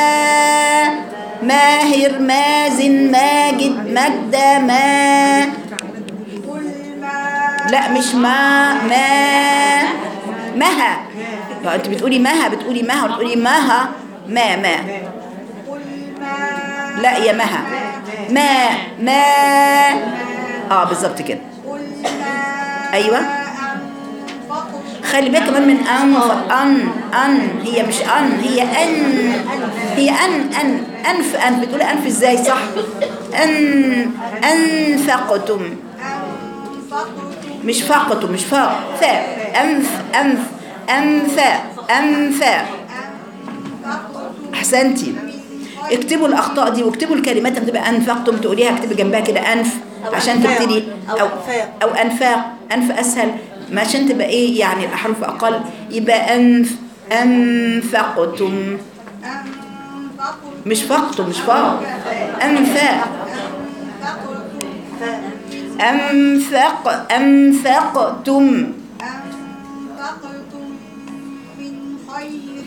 ماهر مازن ماجد مجدة ما قل ما لا مش ما ما مها لو انت بتقولي مها بتقولي مها وتقولي مها ما ما قل ما لا يا مها ما ما اه بالظبط كده قل ما ايوه أنفقتم خلي بالك كمان من ان ان ان هي مش ان هي ان هي ان ان انف انف بتقولي انف ازاي صح ان انفقتم أنفقتم مش فقتم مش فاء فاء انف انف انف انف احسنتي اكتبوا الاخطاء دي واكتبوا الكلمات اللي بتبقى انفقتم تقوليها اكتبي جنبها كده انف عشان تبتدي او او انفاق انف اسهل ما عشان تبقى ايه يعني الاحرف اقل يبقى انف انفقتم أنفقتم مش فقتم مش فاق انفاق انفق انفقتم أنفقتم من خير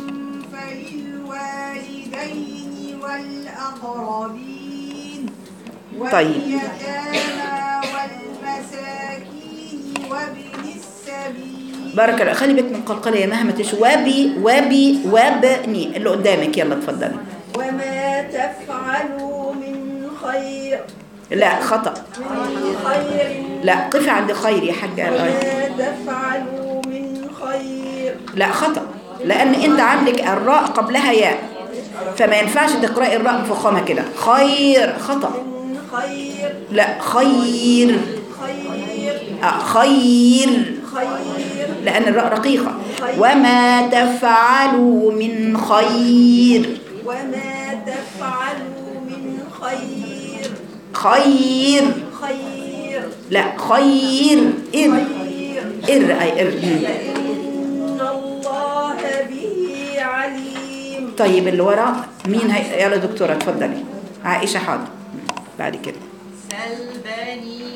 فللوالدين والأقربين طيب. واليتامى والمساكين وابن السبيل بارك الله خلي بالك من قلقله يا مهما تش وبي وبي وابني اللي قدامك يلا اتفضلي وما تفعلوا من خير لا خطأ من خير لا قفي عند خير يا حاجة وما تفعلوا من خير لا خطأ لأن أنت عندك الراء قبلها ياء فما ينفعش تقرأي الراء بفخامة كده خير خطأ من خير لا خير خير آه خير خير لأن الراء رقيقة وما تفعلوا من خير وما تفعلوا من خير خير خير لا خير إر خير إر أي إر مم. إن الله به عليم طيب اللي ورا مين هي يلا دكتورة اتفضلي عائشة حاضر بعد كده سل بني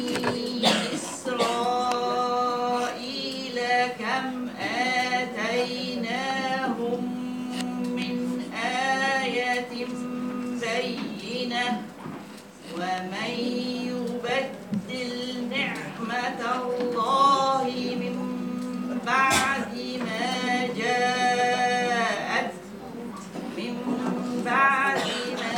إسرائيل كم آتيناهم من آية بينة ومن يبدل نعمة الله من بعد ما جاءت من بعد ما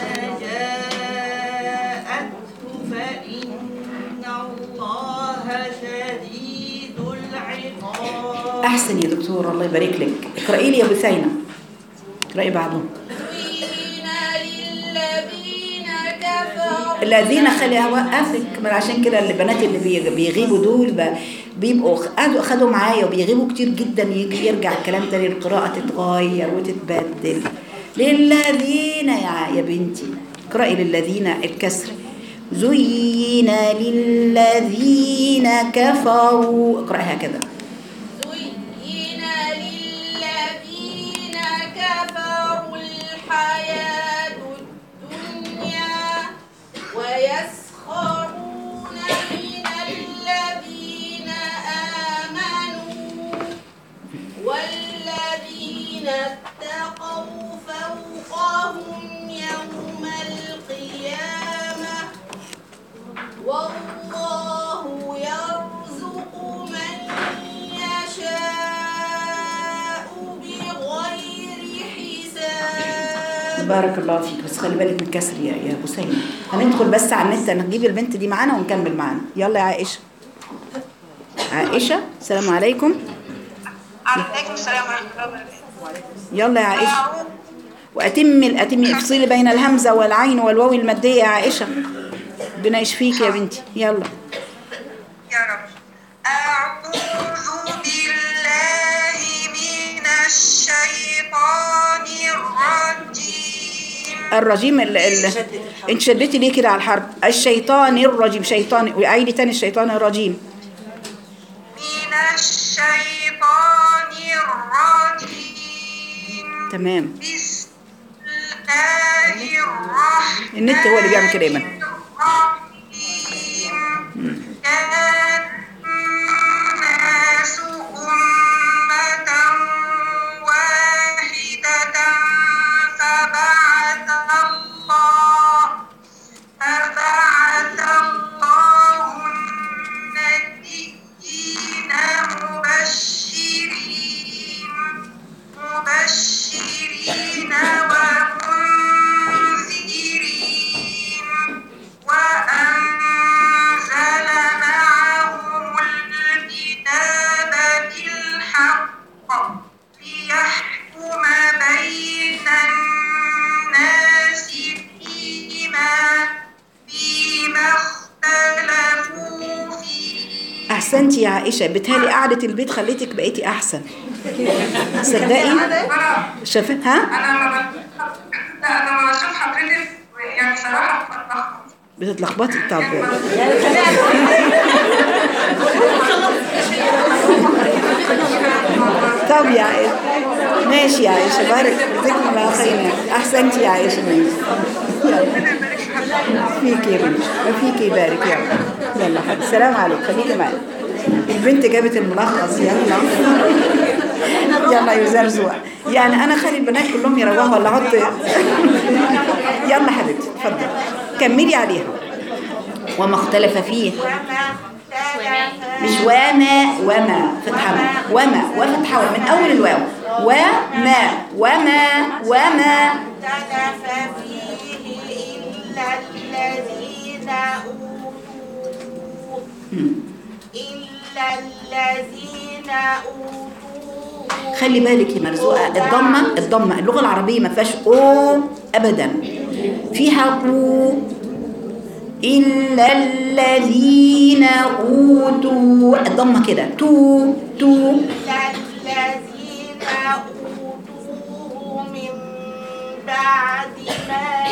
جاءته فإن الله شديد العقاب أحسن يا دكتور الله يبارك لك اقرأي لي يا بثينة اقرأي بعضهم زين للذين كفروا الذين خلي وقفك ما عشان كده البنات اللي بي- بيغيبوا دول ب- بيبقوا خدوا خدوا معايا وبيغيبوا كتير جدا يجي يرجع الكلام تاني القراءة تتغير وتتبدل للذين يا يا بنتي اقرأي للذين الكسر زين للذين كفروا اقرأي هكذا زين للذين كفروا الحياة الدنيا ويسخرون من الذين آمنوا والذين اتقوا فوقهم يوم القيامة والله يرزق من يشاء بغير حساب بارك الله فيك بس خلي بالك من الكسر يا يا حسين هندخل بس على النت نجيب البنت دي معانا ونكمل معانا يلا يا عائشة عائشة السلام عليكم عليكم السلام ورحمة الله وبركاته يلا يا عائشة وأتم الأتم افصلي بين الهمزة والعين والواو المادية يا عائشة ربنا يشفيك يا بنتي يلا الرجيم ال ال انت شدتي ليه كده على الحرف الشيطان الرجيم شيطان وعيدي تاني الشيطان الرجيم من الشيطان الرجيم تمام بسم الله الرحمن النت هو اللي بيعمل كده دايما الرحيم كان الناس أمة واحدة فبعث الله فبعث الله النبيين مبشرين مبشرين ومنذرين وأنزل معهم الكتاب بالحق ليحكم بين الناس فيما فيما اختلفوا فيه احسنتي يا عائشه بتهالي قعده البيت خليتك بقيتي احسن صدقي شايفه ها انا لما لا انا لما بشوف حضرتك يعني صراحه بتلخبط بتتلخبطي طب طب يا عائشه ماشي يا عائشه بارك جزاكم الله خيرا احسنتي يا عائشه ماشي فيك يا بنتي فيك يبارك يلا يلا حبيبي السلام عليكم خليكي معايا البنت جابت الملخص يلا يلا يا زرزوع يعني انا خلي البنات كلهم يروحوا ولا احط يلا حبيبتي اتفضلي كملي عليها وما اختلف فيه مش وما وما فتحة ما. وما وفتحة وما. من أول الواو وما وما وما اختلف فيه إلا الذين أوتوه إلا الذين أوتوه خلي بالك يا مرزوقة الضمة الضمة اللغة العربية ما فيهاش أو أبدا فيها أو إلا الذين أوتوا الضمة كده تو تو إلا الذين أوتوه من بعد ما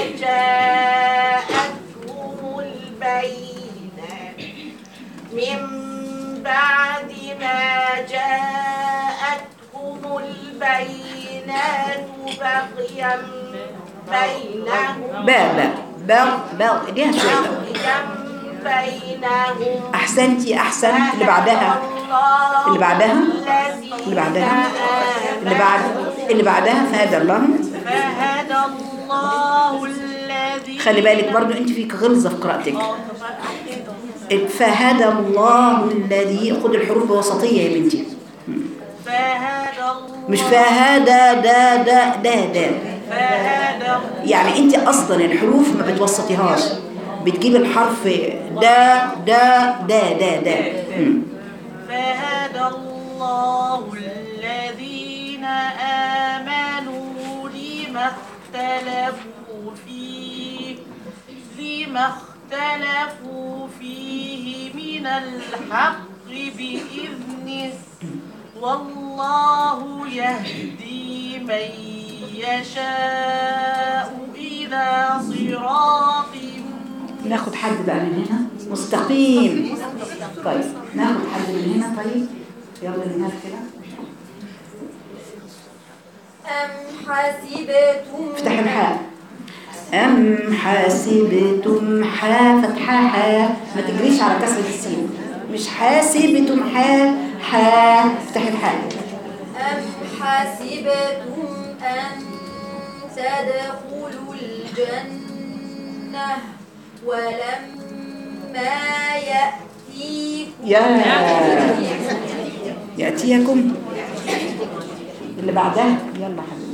جاءتهم البينة من بعد ما جاءتهم البينات بغيا بينهم با با با با اديها شوية بغيا بينهم أحسنتي أحسن اللي بعدها اللي بعدها اللي بعدها اللي بعد اللي بعدها فهذا الله فهدى الله الذي خلي بالك برضو انت فيك غلظة في قراءتك فهدى الله الذي خد الحروف بوسطية يا بنتي فهدى الله مش فهدى دا دا دا دا فهدى يعني انت اصلا الحروف ما بتوسطيهاش بتجيب الحرف دا دا دا دا دا مم. فهدى الله الذين آمنوا لما اختلفوا فيه لما اختلفوا فيه من الحق بإذنه والله يهدي من يشاء إلى صراط ناخد حد بقى من هنا مستقيم طيب ناخد حد من هنا طيب يلا من هنا كده أم حسبتم افتح الحاء أم حاسبتم حا فتحة حا ما تجريش على كسرة السين مش حاسبتم حا حا افتح الحاء أم حسبتم أن تدخلوا الجنة ولما يأتيكم يا يأتيكم اللي بعدها يلا حبيبي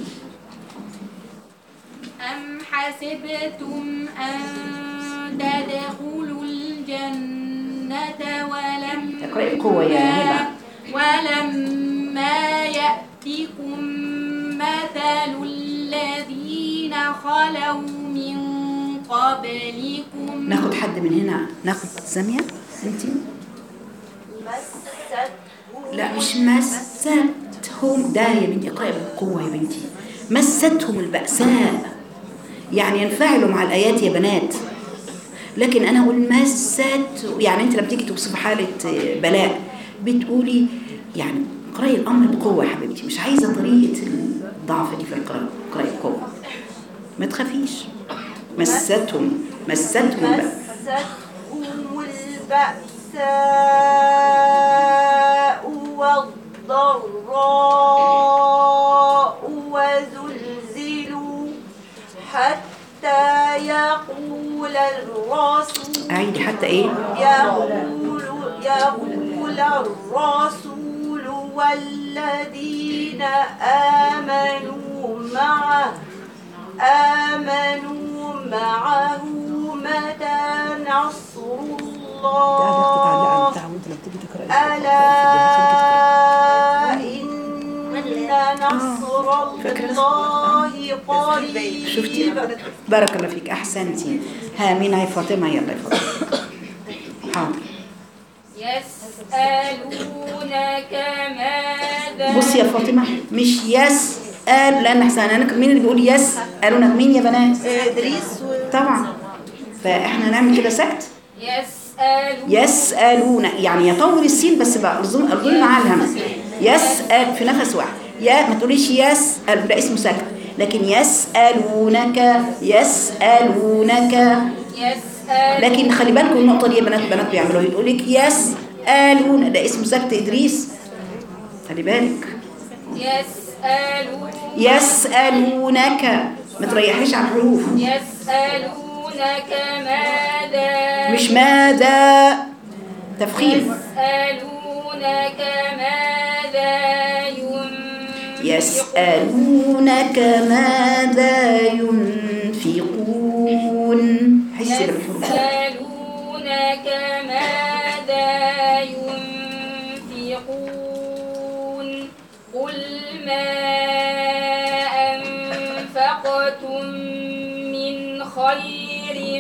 أم حسبتم أن تدخلوا الجنة ولم اقرأي بقوة يا هبة ولما يأتكم مثل الذين خلوا من قبلكم ناخد حد من هنا ناخد سامية انتي لا مش مستهم ده يا بنتي اقرأي بقوة يا بنتي مستهم البأساء يعني ينفعلوا مع الآيات يا بنات لكن أنا أقول مست يعني أنت لما تيجي توصفي حالة بلاء بتقولي يعني اقرأي الأمر بقوة يا حبيبتي مش عايزة طريقة الضعف دي في القراءة اقرأي بقوة ما تخافيش مستهم مستهم بقى مستهم البأساء والضراء وزلزلوا حتى يقول الرسول أعيدي حتى إيه يقول يقول الرسول والذين آمنوا معه آمنوا معه متى نصر الله ألا إن نصر الله قريب شفتي بارك الله فيك أحسنتي ها مين هي فاطمة يلا يا فاطمة حاضر يسألونك ماذا بصي يا فاطمة مش يس قال لأن احسن أنا مين اللي بيقول يس قالوا لك مين يا بنات إدريس طبعا فاحنا نعمل كده سكت يسألون يسألون يعني يطول السين بس بقى أظن أظن معاه الهمس يسأل في نفس واحد يا ما تقوليش يسأل ده اسمه سكت لكن يسألونك يسألونك يسأل لكن خلي بالكم النقطة دي يا بنات بنات بيعملوها يقول لك يسألون ده اسمه سكت إدريس خلي بالك يسألون يسألونك ما تريحيش على الحروف يسألونك ماذا مش ماذا تفخيم يسألونك ماذا ينفقون يسألونك ماذا ينفقون حس بالحروف يسألونك ماذا ينفقون قل ما أنفقتم من خير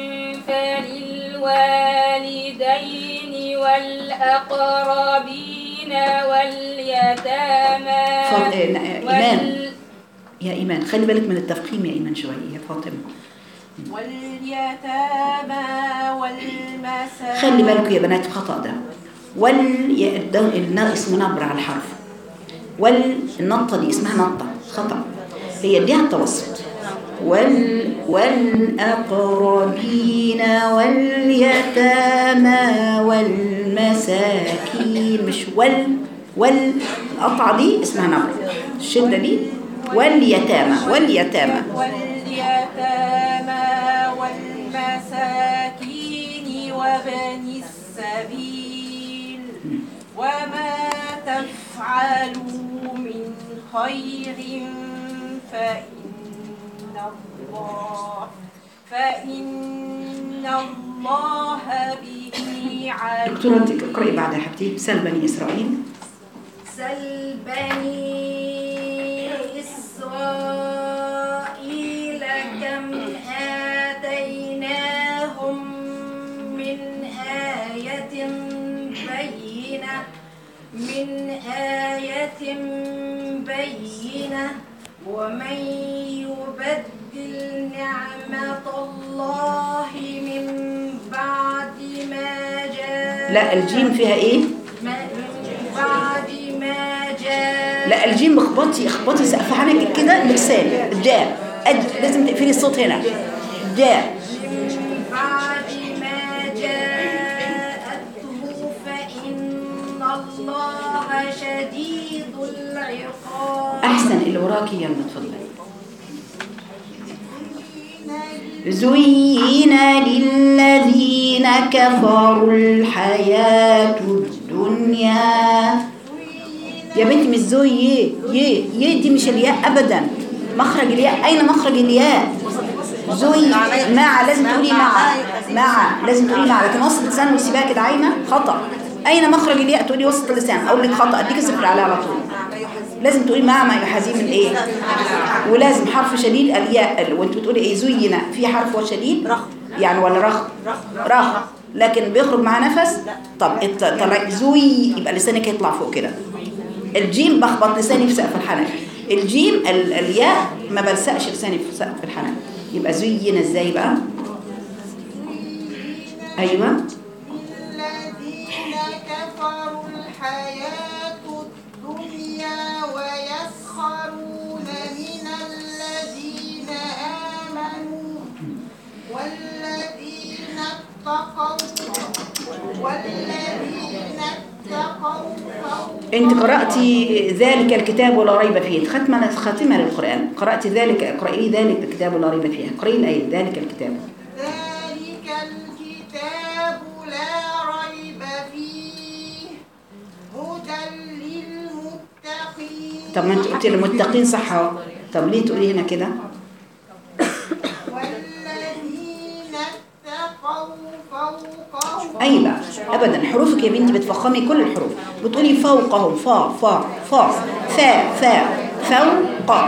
فللوالدين والأقربين واليتامى فاط- آه، ن- آه، إيمان وال- يا إيمان خلي بالك من التفخيم يا إيمان شوية يا فاطمة واليتامى والمساكين خلي بالكم يا بنات خطأ ده وال يا- ده النا اسمه نبر على الحرف وال النطة دي اسمها نطة خطأ هي دي التوسط وال والأقربين واليتامى والمساكين مش وال وال القطعة دي اسمها نبر الشدة دي واليتامى واليتامى واليتامى والمساكين وبني السبيل وما تفعلوا من خير فإن الله فإن الله به دكتورة عليم انت اقرأي بعد يا حبيبتي سل بني إسرائيل سل بني إسرائيل كم آتيناهم من آية بينة من آية بينة ومن يبدل نعمة الله من بعد ما جاء لا الجيم فيها ايه ما- من بعد ما جاء لا الجيم اخبطي اخبطي سقف عنك كده لسان الجاء أج... لازم تقفلي الصوت هنا جاء من بعد ما جاءته فإن الله شديد العقاب احسن اللي وراكي يلا اتفضلي زين للذين كفروا الحياة الدنيا يا بنتي مش زوي يه يه يه دي مش الياء ابدا مخرج الياء اين مخرج الياء زوي مع لازم تقولي مع مع لازم تقولي مع لكن وسط اللسان وتسيبها كده عايمه خطا اين مخرج الياء تقولي وسط اللسان اقول لك خطا اديك صفر عليها على طول لازم تقولي مع ما يحاذيه من ايه ولازم حرف شديد الياء ال- وانت بتقولي ايه زين في حرف هو شديد رخ يعني ولا رخ رخ لكن بيخرج معاه نفس طب الت- طلع زوي يبقى لسانك يطلع فوق كده الجيم بخبط لساني في سقف الحنك الجيم ال- الياء ما بلسقش لساني في سقف الحنك يبقى زين ازاي بقى ايوه الذين كفروا الحياة الدنيا ويسخرون من الذين آمنوا والذين اتقوا والذين اتقوا فوق انت قرأتي ذلك الكتاب ولا ريب فيه ختمة خاتمة للقرآن قرأتي ذلك اقرأي ذلك الكتاب ولا ريب فيه اقرأي الآية ذلك الكتاب ذلك الكتاب لا ريب فيه هدى للمتقين طب ما انت قلتي للمتقين صح اهو طب ليه تقولي هنا كده والذين اتقوا فوقهم اي بقى ابدا حروفك يا بنتي بتفخمي كل الحروف بتقولي فوقهم فا فا فا فا فا فوق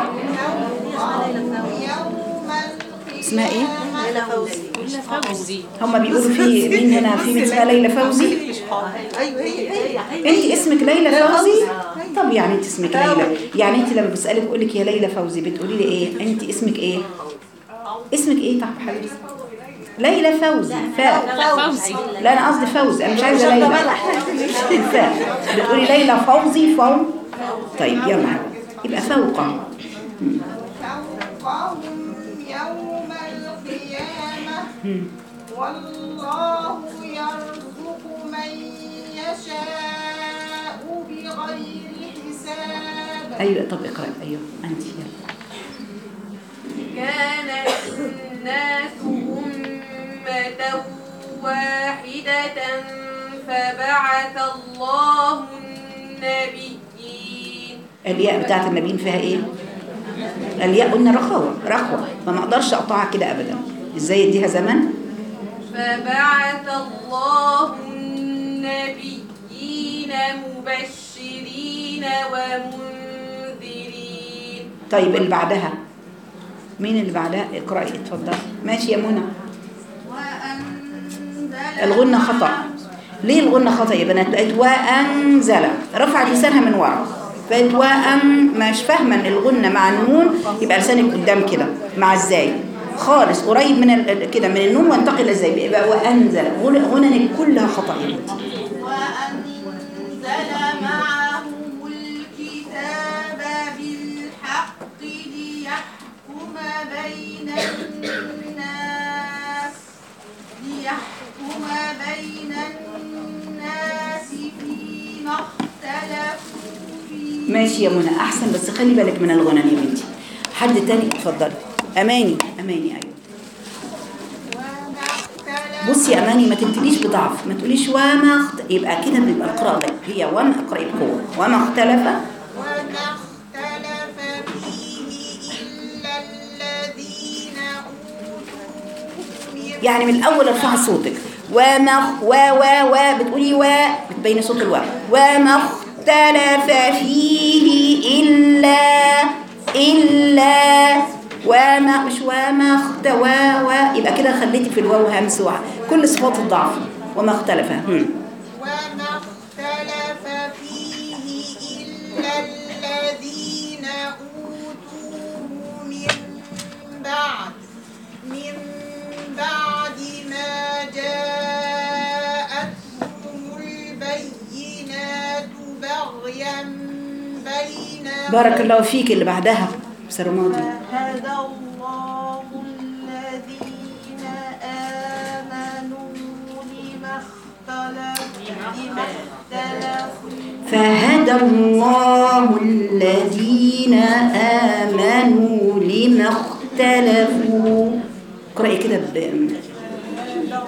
يوم اسمها ايه القيامة هم بيقولوا في مين هنا في بنت اسمها ليلى فوزي ايوه هي هي انت اسمك ليلى فوزي طب يعني انت اسمك ليلى يعني انت لما بسالك بقول لك يا ليلى فوزي بتقولي لي ايه انت اسمك ايه اسمك ايه طب حبيبتي ليلى فوزي فاء فوزي لا انا قصدي فوزي انا مش عايزه ليلى فاء بتقولي ليلى فوزي فوق طيب يلا حبيبتي يبقى فوقه فوقهم يوم القيامة والله يرزق من يشاء بغير حساب ايوه طب اقراي ايوه انت يلا كان الناس أمة واحدة فبعث الله النبيين الياء بتاعت النبيين فيها ايه الياء قلنا رخوة رخوة فما اقدرش اقطعها كده ابدا ازاي اديها زمن فبعث الله النبيين مبشرين ومنذرين طيب اللي بعدها مين اللي بعدها اقرأي اتفضل ماشي يا منى الغنة خطأ ليه الغنة خطأ يا بنات بقت وأنزل رفعت لسانها من ورا بقت وأن مش فاهمة ان الغنة مع النون يبقى لسانك قدام كده مع ازاي خالص قريب من ال- كده من النون وانتقل ازاي يبقى وأنزل غن- غننك كلها خطأ يا بنتي وأنزل معهم الكتاب بالحق ليحكم بين الناس ليحكم بين الناس فيما اختلفوا فيه ماشي يا منى احسن بس خلي بالك من الغنن يا بنتي حد تاني اتفضلي اماني اماني ايوه وما اختلف بصي يا اماني ما تبتديش بضعف ما تقوليش وما اخت... يبقى كده بيبقى القراءه ده هي وما اقراي بقوه وما اختلف وما اختلف فيه إلا الذين أوتوا من يعني من الاول ارفعي صوتك وما و و و بتقولي و بتبيني صوت الواو وما اختلف فيه الا الا وما مش وما اخت و و يبقى كده خليتي في الواو همس وع كل صفات الضعف وما اختلف هم. وما اختلف فيه إلا الذين أوتوه من بعد من بعد ما جاءتهم البينات بغيا بينهم بارك الله فيك اللي بعدها سرمادي هدى الله الذين آمنوا لما اختلفوا لما اختلفوا فهدى الله الذين آمنوا لما اختلفوا اقرأي كده ب... هدى الله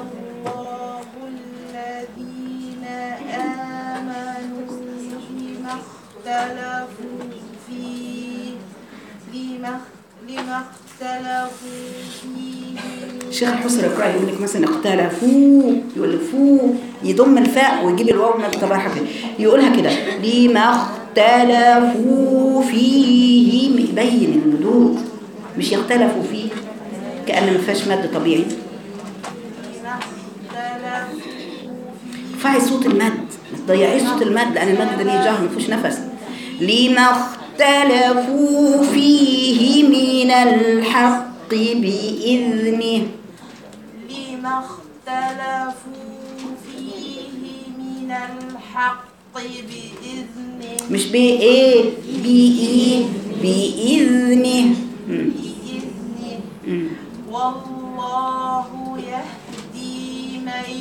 الذين آمنوا لما اختلفوا فيه لما لما اختلفوا فيه شيخ الحسر يقرأ يقول لك مثلا اختلفوا يقول لك فو يضم الفاء ويجيب الواو من طبعا حاجة يقولها كده لما اختلفوا فيه يبين المدود مش يختلفوا فيه كأن ما فيهاش مد طبيعي لما اختلفوا ارفعي صوت المد ما تضيعيش صوت المد لان المد ده ليه جهر ما فيهوش نفس لما اختلفوا فيه من الحق بإذنه لما اختلفوا فيه من الحق بإذنه مش بإيه بإيه بإذنه مم. بإذنه مم. والله يهدي من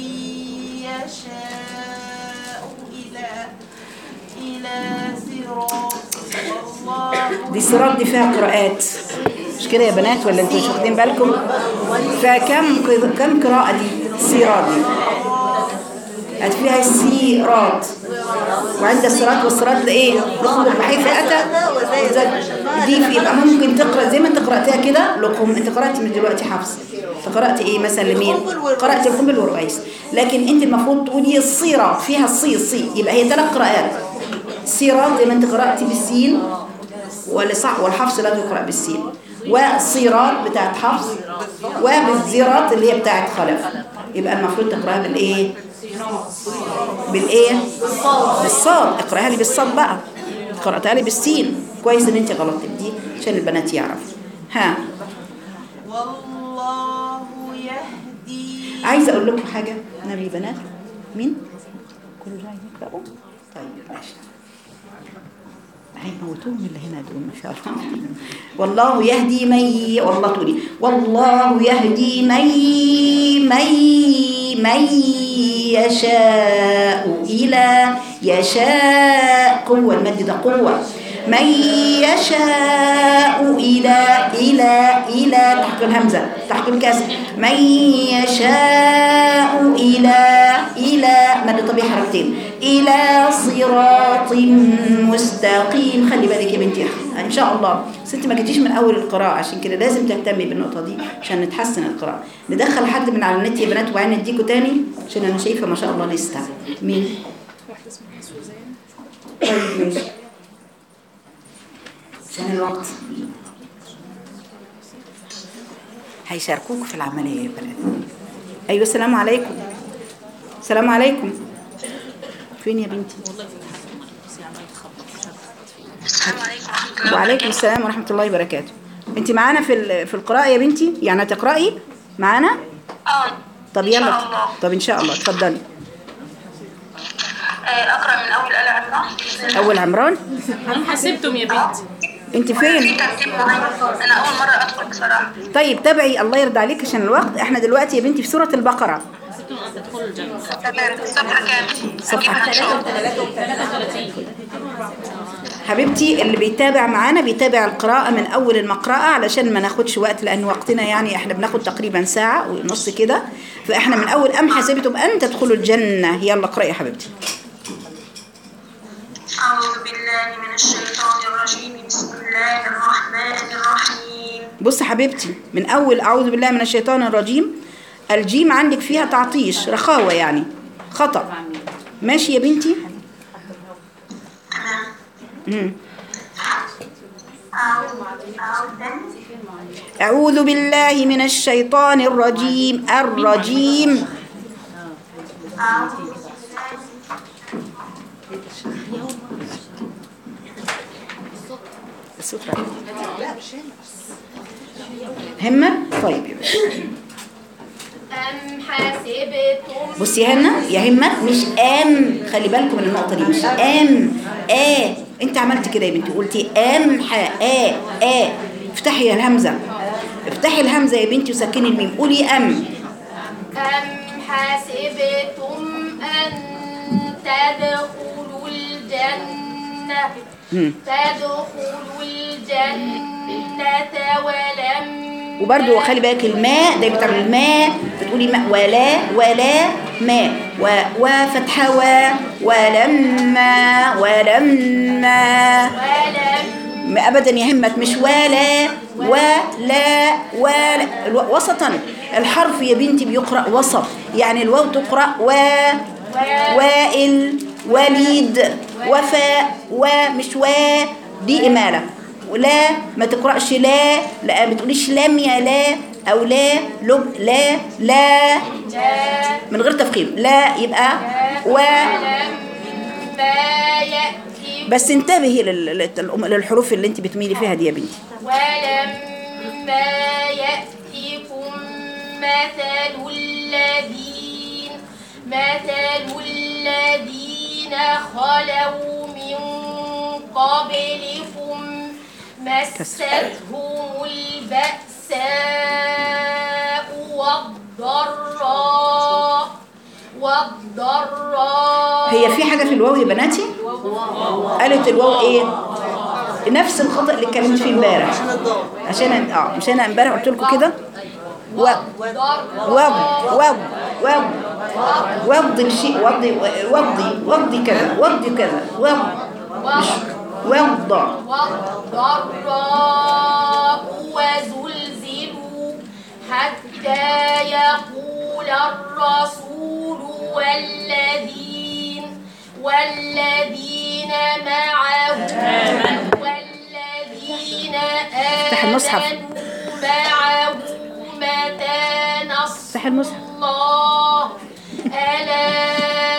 يشاء إلى إلى صراط والله دي صراط دي فيها قراءات مش كده يا بنات ولا انتوا مش واخدين بالكم فكم كم قراءة دي صراط دي هات فيها السيرات وعند الصراط والصراط ده ايه لقم بحيث اتى دي في يبقى ممكن تقرا زي ما انت قراتها كده لقم انت قرات من دلوقتي حفص انت قرات ايه مثلا لمين قرات القنبل والرئيس لكن انت المفروض تقولي الصيره فيها الصي الصي يبقى هي ثلاث قراءات صيرات زي ما انت قراتي بالسين ولصح والحفص لا تقرا بالسين والصيرات بتاعت حفص وبالزيرات اللي هي بتاعت خلف يبقى المفروض تقراها بالايه بالايه بالصاد اقراها لي بالصاد بقى قراتها لي بالسين كويس ان انت غلطت بدي عشان البنات يعرفوا ها والله يهدي عايزه اقول لكم حاجه نبي بنات مين كل ده يقرأوا طيب ماشي هيموتوهم اللي هنا دول ما شاء الله والله يهدي من ي... والله تقولي والله يهدي من من من يشاء إلى يشاء قوة المد ده قوة من يشاء إلى إلى إلى تحت الهمزة تحت الكسر من يشاء إلى إلى مد طبيعي حركتين إلى صراط مستقيم خلي بالك يا بنتي إن شاء الله بس أنت ما جيتيش من أول القراءة عشان كده لازم تهتمي بالنقطة دي عشان نتحسن القراءة ندخل حد من على النت يا بنات وبعدين نديكوا تاني عشان أنا شايفة ما شاء الله لسه مين؟ طيب ماشي عشان الوقت هيشاركوك في العملية يا بنات أيوة السلام عليكم السلام عليكم فين يا بنتي وعليكم السلام ورحمة الله وبركاته انت معانا في ال- في القراءة يا بنتي يعني هتقرأي معانا اه طب إن شاء يلا الله. طب ان شاء الله اتفضلي آه، اقرا من اول آل عمران اول عمران حسبتم يا بنتي انت في فين ترتيب معين انا اول مره ادخل بصراحه طيب تابعي الله يرضى عليك عشان الوقت احنا دلوقتي يا بنتي في سورة البقرة تمام الصفحه كام صفحة ان شاء الله حبيبتي اللي بيتابع معانا بيتابع القراءة من أول المقرأة علشان ما ناخدش وقت لأن وقتنا يعني احنا بناخد تقريبا ساعة ونص كده فاحنا من أول أم حسبتم أن تدخلوا الجنة يلا اقرأي يا حبيبتي اعوذ بالله من الشيطان الرجيم بسم الله الرحمن الرحيم بص حبيبتي من أول أعوذ بالله من الشيطان الرجيم الجيم عندك فيها تعطيش رخاوة يعني خطأ ماشي يا بنتي مم. اعوذ اعوذ أعوذ بالله من الشيطان الرجيم الرجيم اعوذ الصوت راح. همة طيب يا بنتي. أم حسبتم بصي هنا يا همة مش ام خلي بالكم من النقطة دي مش ام ا انت عملت كده يا بنتي قلتي ام ح ا ا افتحي الهمزة افتحي الهمزة يا بنتي وسكني الميم قولي ام أم حسبتم أن تدخلوا الجنة مم. تدخلوا الجنة ولم وبرده خلي بالك الماء ده بتعمل الماء بتقولي ماء ولا ولا ماء و وفتحة و ولما ولما ولم ما ابدا يا همت مش ولا ولا ولا الو- وسطا الحرف يا بنتي بيقرا وسط يعني الواو تقرا و وائل وليد وفاء ومش و دي اماله ولا ما تقراش لا لا ما بتقوليش لم يا لا او لا لب لا لا من غير تفخيم لا يبقى و ولما يأتي بس انتبهي لل- لل- للحروف اللي انت بتميلي فيها دي يا بنتي ولما يأتكم مثل الذين مثل الذين خلوا من قبلكم مستهم البأساء والضراء والضراء هي في حاجة في الواو يا بناتي قالت الواو ايه نفس الخطأ اللي اتكلمت فيه امبارح عشان اه مش انا امبارح قلت لكم كده و وض وض وض وض الشيء وض وضي وضي كذا وضي كذا وض مش وض والضراء وزلزلوا حتى يقول الرسول والذين والذين معه والذين افتح المصحف. آمنوا معه متى نصر افتح المصحف. الله ألا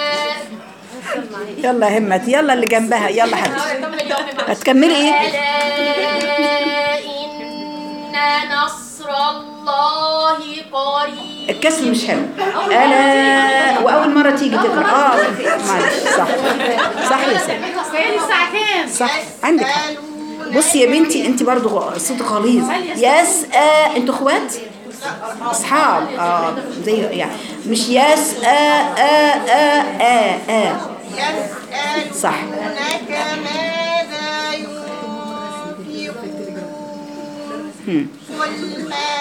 يلا يا همت يلا اللي جنبها يلا حبيبتي هتكملي ايه ألا إن نصر الله قريب الكسر مش حلو الا واول مره تيجي تقرا اه معلش صح صح يا سيدي الساعة كام؟ صح عندك حق بصي يا بنتي انت برضو غ- صوت غليظ يس آه انتوا اخوات اصحاب اه زي يعني مش يس آه آه آه آه آه صح يسألونك ماذا ينفقون هم. قل ما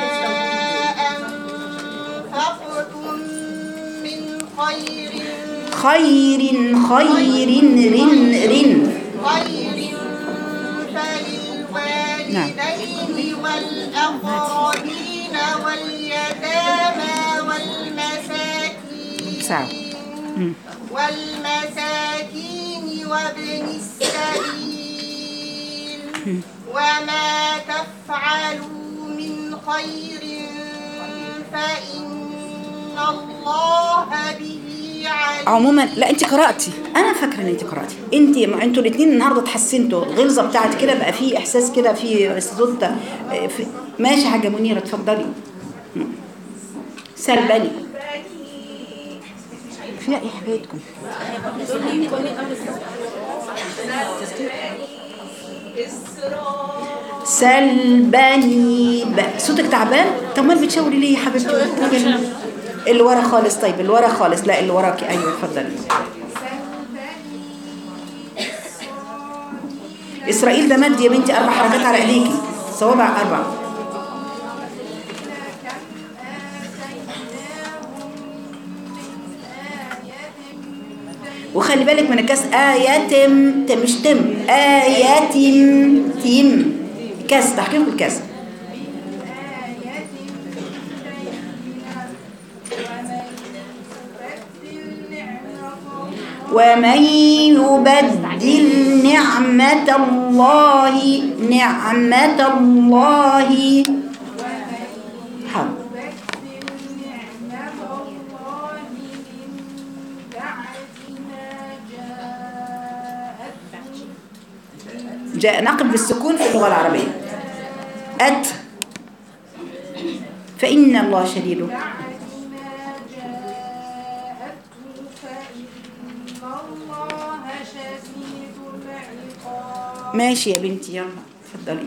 أنفقتم من خير خير خير رن رن خير فللوالدين والأقربين واليتامى والمساكين ساعة هم. والمساكين وابن السبيل وما تفعلوا من خير فإن الله به عليم عموما لا انت قراتي انا فاكره ان انت قراتي انت ما انتوا الاثنين النهارده اتحسنتوا الغلظه بتاعت كده بقى في احساس كده في صوت آه، في ماشي حاجه منيره اتفضلي هم. سلبني فيها ايه حكايتكم سلبني ب- صوتك تعبان طب ما بتشاوري ليه يا حبيبتي اتكلمي. اللي ورا خالص طيب اللي ورا خالص لا اللي وراكي ايوه اتفضلي اسرائيل ده مد يا بنتي اربع حركات على ايديكي صوابع اربع وخلي بالك من الكاس آياتم ت- مش تم آياتم تيم كاس تحقيق الكاس ومن يبدل نعمة الله نعمة الله حاضر جاء نقل بالسكون في اللغة العربية أت فإن الله شديد ماشي يا بنتي يلا اتفضلي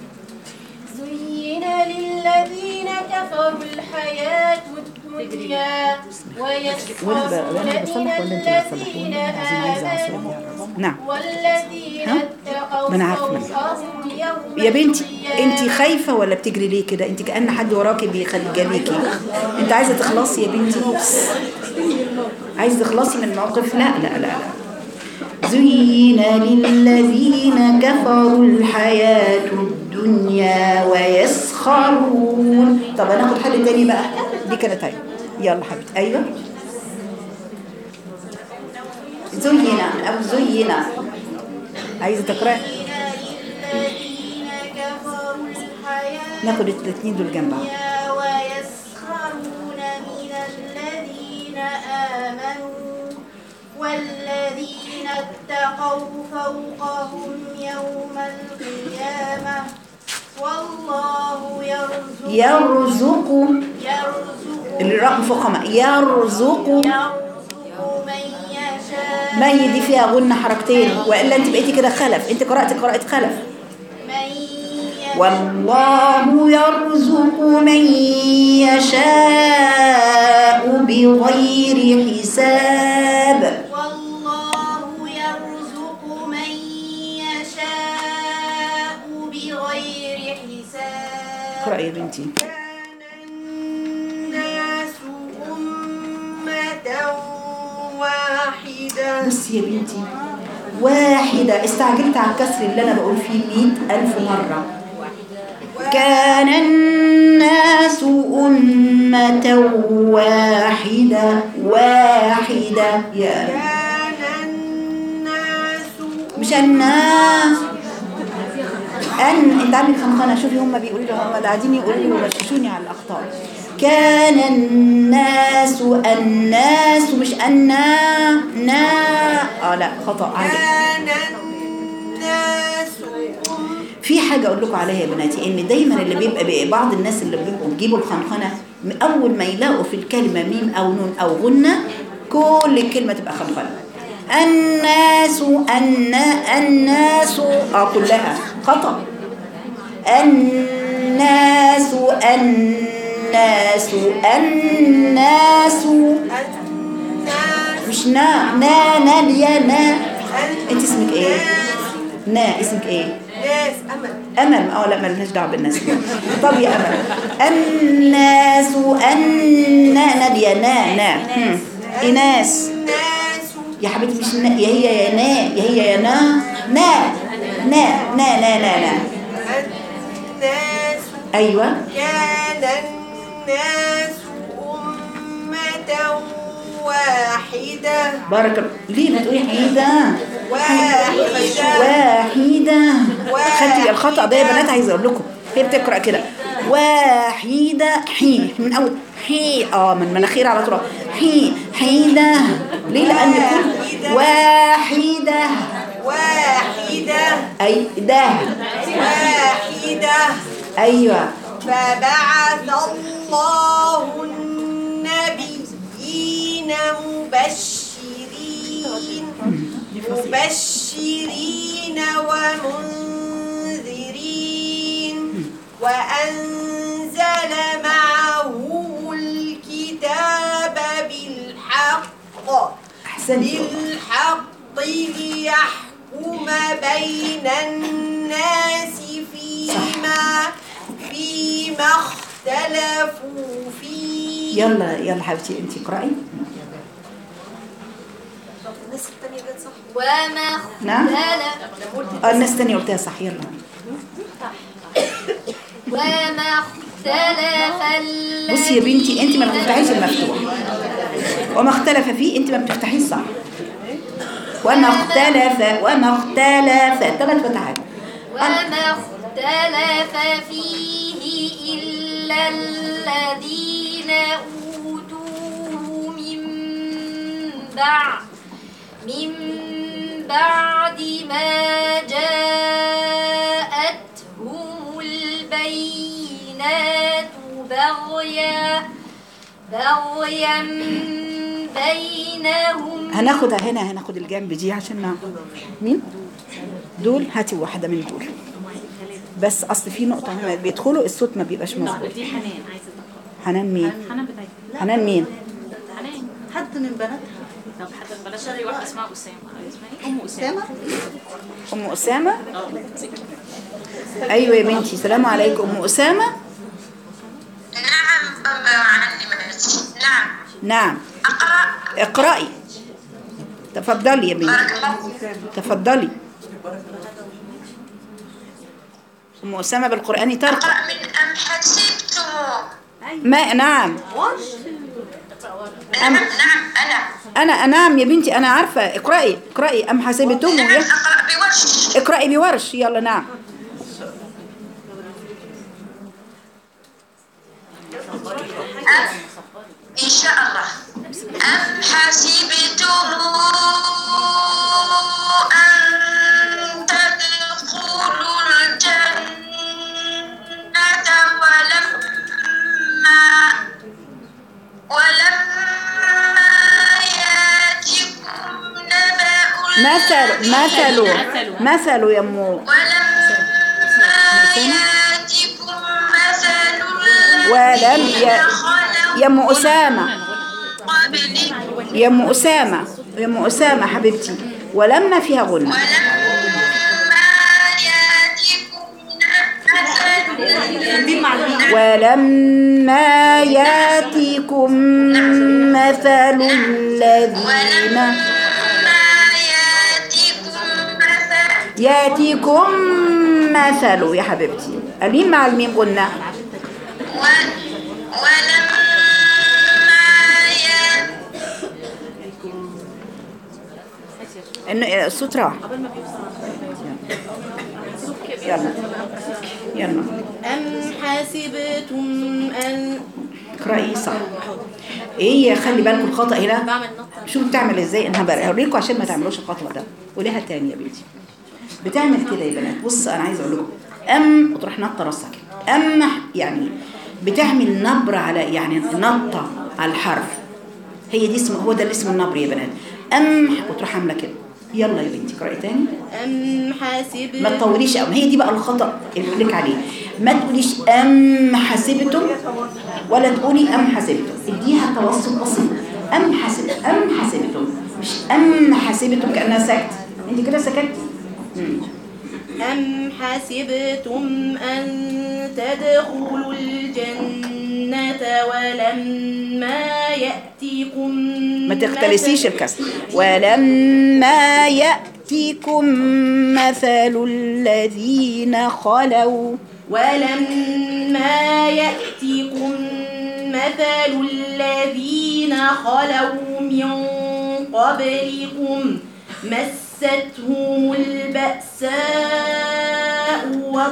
زين للذين كفروا الحياة الدنيا ويسخرون من الذين آمنوا نعم والذين ها؟ اتقوا ما أنا عارفة. فوقهم يوم يا بنتي انت القيامة. خايفة ولا بتجري ليه كده انت كأن حد وراكي بيخليكي انت عايزة تخلصي يا بنتي عايزة تخلصي من الموقف لا لا لا لا زين للذين كفروا الحياة الدنيا ويسخرون طب هناخد حل تاني بقى دي كانت هاي يلا حبيبتي ايوه زين او زين عايزة تقرأي للذين كفروا الحياة ناخد الاثنين دول جنب بعض الدنيا ويسخرون من الذين آمنوا والذين اتقوا فوقهم يوم القيامة والله يرزق يرزق يرزق الراء مفخمة يرزق يرزق من يشاء مي دي فيها غنة حركتين وإلا أنت بقيتي كده خلف أنت قرأت قراءة خلف من يشاء والله يرزق من يشاء بغير حساب والله يرزق من يشاء بغير حساب اقرأي يا بنتي كان الناس أمة واحدة بصي يا بنتي واحدة استعجلت على الكسر اللي أنا بقول فيه مئة ألف مرة كان الناس أمة واحدة واحدة يا كان الناس مش الناس أن أنت عندك خنخنة شوفي هم بيقولوا لي هم قاعدين يقولوا لي وغششوني على الأخطاء كان الناس الناس مش أنا نا اه لا خطأ عادي كان الناس في حاجة أقول لكم عليها يا بناتي إن دايما اللي بيبقى بي- بعض الناس اللي بيبقوا بيجيبوا الخنخنة م- أول ما يلاقوا في الكلمة ميم أو نون أو غنة كل الكلمة تبقى خنخنة الناس النا الناس اه كلها خطأ الناس الناس الناس مش نا نا نا يا نا انت اسمك ايه؟ نا اسمك ايه؟ ناس أمل امل اه لا مالناش دعوه بالناس دي. طب يا امل الناس ان ناديه نا نا هم. اناس الناس يا حبيبتي مش نا يا هي يا نا يا هي يا نا نا نا نا نا نا, نا. الناس ايوه كان الناس أمة واحدة بارك الله ليه بتقولي حيده واحدة واحده خدتي الخطا ده يا بنات عايزه اقول لكم هي بتقرا كده واحده حي من اول حي اه من مناخير على طول حي حيده ليه لان كل واحده واحدة اي ده واحدة ايوه فبعث الله النبيين مبشرين مبشرين ومنذرين وأنزل معهم الكتاب بالحق احسنتي بالحق ليحكم بين الناس فيما فيما اختلفوا فيه يلا يلا حبيبتي انت اقراي وما نعم. اختلف اه الناس تانية قلتها صح يلا وما اختلف الذين بصي يا بنتي انت ما بتفتحيش المفتوح وما اختلف فيه انت ما بتفتحيش صح وما اختلف وما اختلف ثلاث فتحات وما اختلف فيه إلا الذين أوتوه من بعد من بعد ما جاءتهم البينات بغيا بغيا بينهم هناخد هنا هناخد الجنب دي عشان نعرف مين دول هاتي واحدة من دول بس اصل في نقطة هنا بيدخلوا الصوت ما بيبقاش مظبوط دي حنان عايزه تقرا حنان مين حنان بتاعتي حنان مين حنان حد من بناتها طب حتى بلاش شري واحده اسمها اسامه اسمها ايه ام اسامه سامة ام اسامة اه ايوه يا بنتي سلام عليكم ام اسامة نعم معلمتي نعم نعم أقرأ اقرأي تفضلي يا بنتي بارك الله فيك. تفضلي ام اسامة بالقرآن ترقى أقرأ من أم حسبتم ما نعم نعم نعم أنا انا انام يا بنتي انا عارفه اقراي اقراي ام حسبتم نعم يا- أقرأ بوجه اقراي بورش يلا نعم إن شاء الله أم حسبتم أن تدخلوا الجنة مثل مثل مثل يا أم ياتكم مثل ولم ي... يا أم أسامة قبلكم يا أم أسامة يا أم أسامة حبيبتي ولما فيها غنة ولما ياتكم مثل ولما ياتكم مثل الذين ما ياتكم مثل ياتكم مثل يا حبيبتي الميم مع الميم قلنا و- ولما ياتكم انه الصوت راح يلا يلا أم حسبتم أن اقرأي صح ايه يا خلي بالكم الخطأ هنا بعمل نقطة شوف بتعمل ازاي انا هوريكم عشان ما تعملوش الخطأ ده قوليها تاني يا بنتي بتعمل كده يا بنات بص انا عايزه اقول لكم ام وتروح نطه راسها كده ام يعني بتعمل نبره على يعني نطه على الحرف هي دي اسم هو ده اللي اسمه النبر يا بنات ام وتروح عامله كده يلا يا بنتي اقراي تاني أم حسبتم ما تطوليش قوي هي دي بقى الخطأ اللي بقول لك عليه ما تقوليش أم حسبتم ولا تقولي أم حسبتم اديها توسط بسيط أم حسب أم حسبتم مش أم حسبتم كأنها سكت أنت كده سكتي مم. أم حسبتم أن تدخلوا الجنة ولما يأتيكم ما تختلسيش الكسر ولما يأتيكم مثل الذين خلوا ولما يأتكم مثل الذين خلوا من قبلكم مستهم البأساء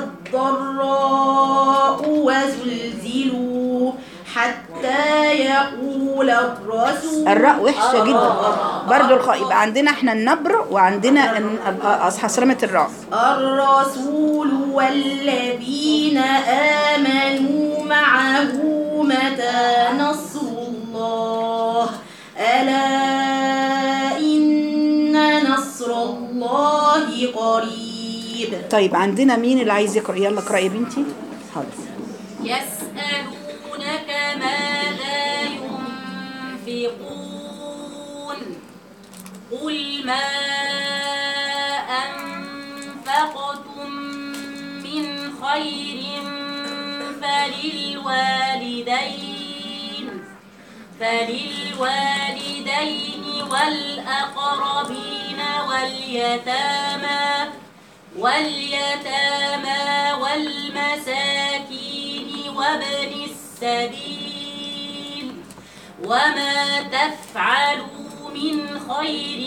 والضراء وزلزلوا حتى يقول الرسول الراء وحشة جدا برضو الخ... يبقى عندنا احنا النبر وعندنا ال- أصحى سلامة الراء الرسول والذين آمنوا معه متى نصر الله ألا إن نصر الله قريب طيب عندنا مين اللي عايز يقرأ يلا اقرأي يا بنتي حاضر يسألونك ماذا ينفقون قل ما أنفقتم من خير فللوالدين فللوالدين والأقربين واليتامى واليتامى والمساكين وابن السبيل وما تفعلوا من خير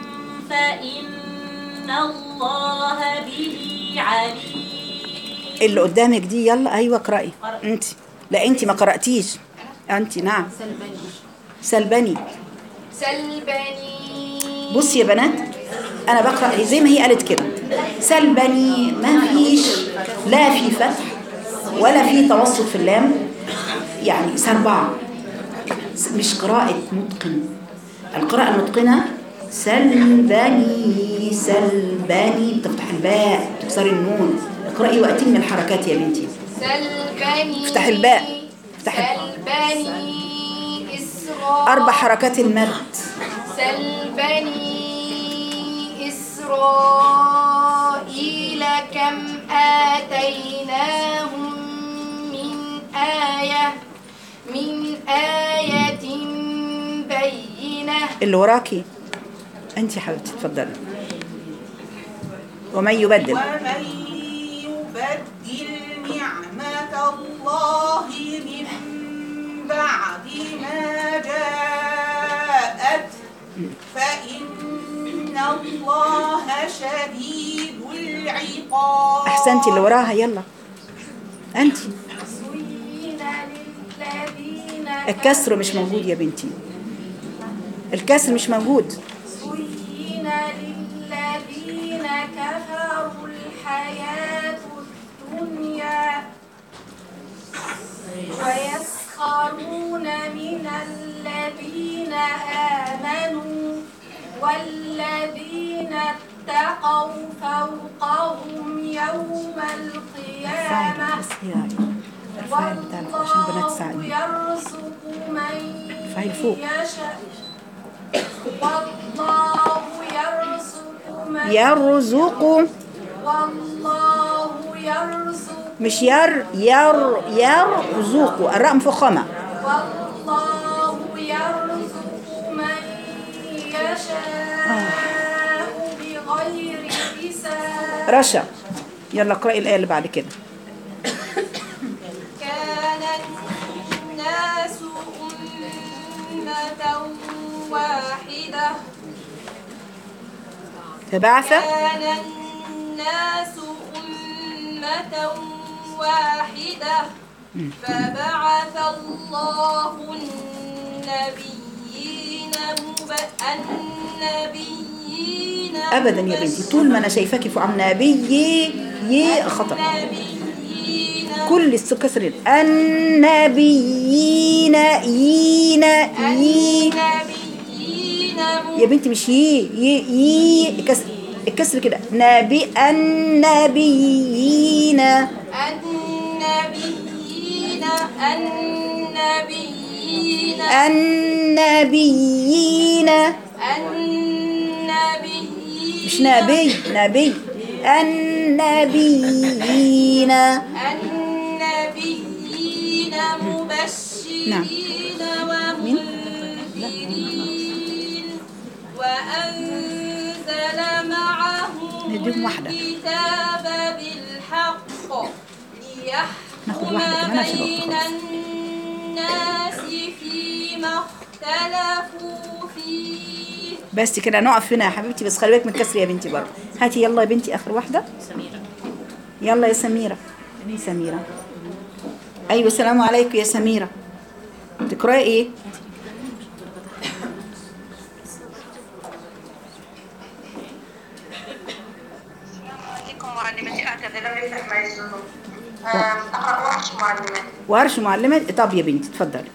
فإن الله به عليم اللي قدامك دي يلا ايوه اقرأي انت لا انت ما قرأتيش انت نعم سلبني سلبني بصي يا بنات انا بقرأ زي ما هي قالت كده سلبني ما فيش لا في فتح ولا في توسط في اللام يعني سربعة مش قراءة متقن القراءة المتقنة سلبني سلبني بتفتح الباء تكسري النون اقرأي وقتين من الحركات يا بنتي سلبني افتح الباء افتح الباء. سلبني إسراء أربع حركات المد سلبني إسرائيل كم آتيناهم من آية من آية بينة اللي وراكي انت يا حبيبتي اتفضلي ومن يبدل ومن يبدل نعمة الله من بعد ما جاءت فإن الله شديد العقاب احسنتي اللي وراها يلا انت زين للذين الكسر مش موجود يا بنتي الكسر مش موجود زين للذين كفروا الحياة الدنيا ويسخرون من الذين آمنوا والذين اتقوا فوقهم يوم القيامة بس هي الفايل بتاعنا عشان البنات والله تساعدني يرزق من فايل فوق. يشاء والله يرزق من يرزق والله يرزق مش ير ير يرزق الراء مفخمة والله يرزق من يشاء بغير حساب رشا يلا اقرأي الآية اللي بعد كده كان الناس أمة واحدة فبعث كان الناس أمة واحدة فبعث الله النبيين مب... النبيين أبدا يا بنتي طول ما أنا شايفاكي فوق عم نبي ي خطأ النبيين كل الكسر النبيين يينا يي النبيين يا بنتي مش يي يي يي الكسر الكسر كده نبي النبيين النبيين النبيين النبيين النبيين مش نبي نبي النبيين النبيين مبشرين ومنذرين وأنزل معهم نديهم واحدة. الكتاب بالحق ناخد ليحكم واحدة كمان عشان الوقت بين خلص. الناس فيما اختلفوا فيه بس كده نقف هنا يا حبيبتي بس خلي بالك من الكسر يا بنتي برضه هاتي يلا يا بنتي اخر واحده سميرة يلا يا سميره مين سميره ايوه السلام عليكم يا سميره تقراي ايه عليكم معلمتي اعتذر لم يفتح معي الزوم اقرا وحش معلمتي ورش معلمه طب يا بنتي اتفضلي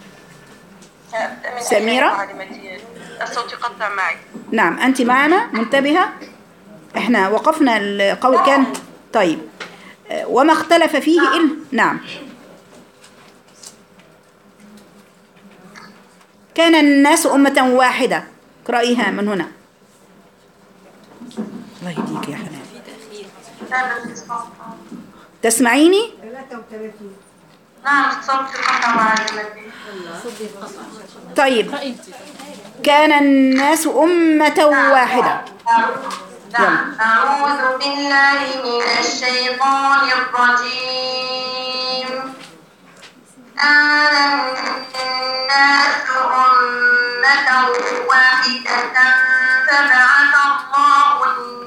من سميرة؟ معلمتي الصوت يقطع معي نعم انت معنا منتبهه احنا وقفنا القول كان طيب آه، وما اختلف فيه الا نعم كان الناس أمة واحدة اقرأيها من هنا الله يهديك يا حنان لا بس الصوت تسمعيني نعم الصوت يقطع معلمتي طيب كان الناس أمة واحدة نعم أعوذ بالله من الشيطان الرجيم كان الناس أمة واحدة فبعث الله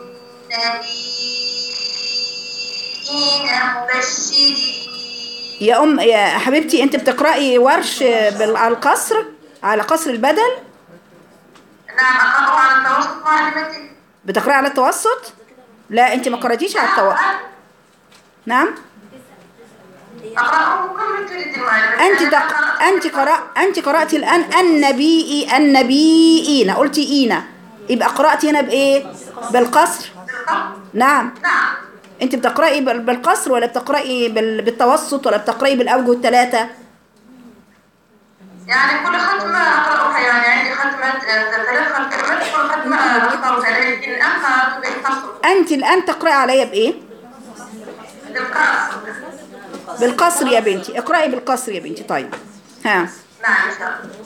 النبيين مبشرين يا أم يا حبيبتي أنت بتقرأي ورش بال- على القصر على قصر البدل نعم أقرأ على التوسط معلمتي بتقرأي على التوسط لا أنت ما قرأتيش على التوسط نعم أقرأه كم تريد معلمتي أنت دق... أنت قرأ أنت قرأتي الآن النبي النبيين قلتي إينا يبقى قرأتي هنا بإيه بالقصر نعم نعم أنت بتقرأي بال- بالقصر ولا بتقرأي بال... بالتوسط ولا بتقرأي بالأوجه الثلاثة يعني كل ختمة أقرأها يعني عندي ختمة آه، ثلاث ختمات كل ختمة أختارها لكن أما بالقصر أنت الآن تقرأي عليا بإيه بالقصر بالقصر يا بنتي اقرأي بالقصر يا بنتي طيب ها نعم إن شاء الله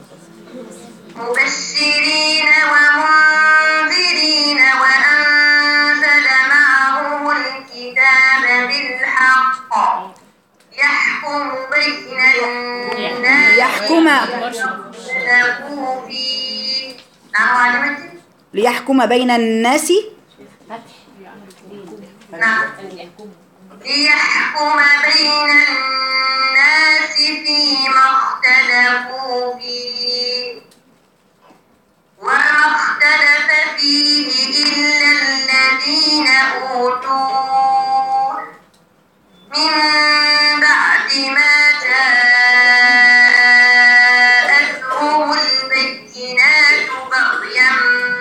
مبشرين ومنذرين وأنزل معهم الكتاب بالحق يحكم بين الناس يحكم اختلفوا فيه نعم معلمتي ليحكم بين الناس نعم ليحكم بين الناس فيما اختلفوا فيه وما اختلف فيه إلا الذين أوتوه من بعد ما جاءتهم البينات بغيا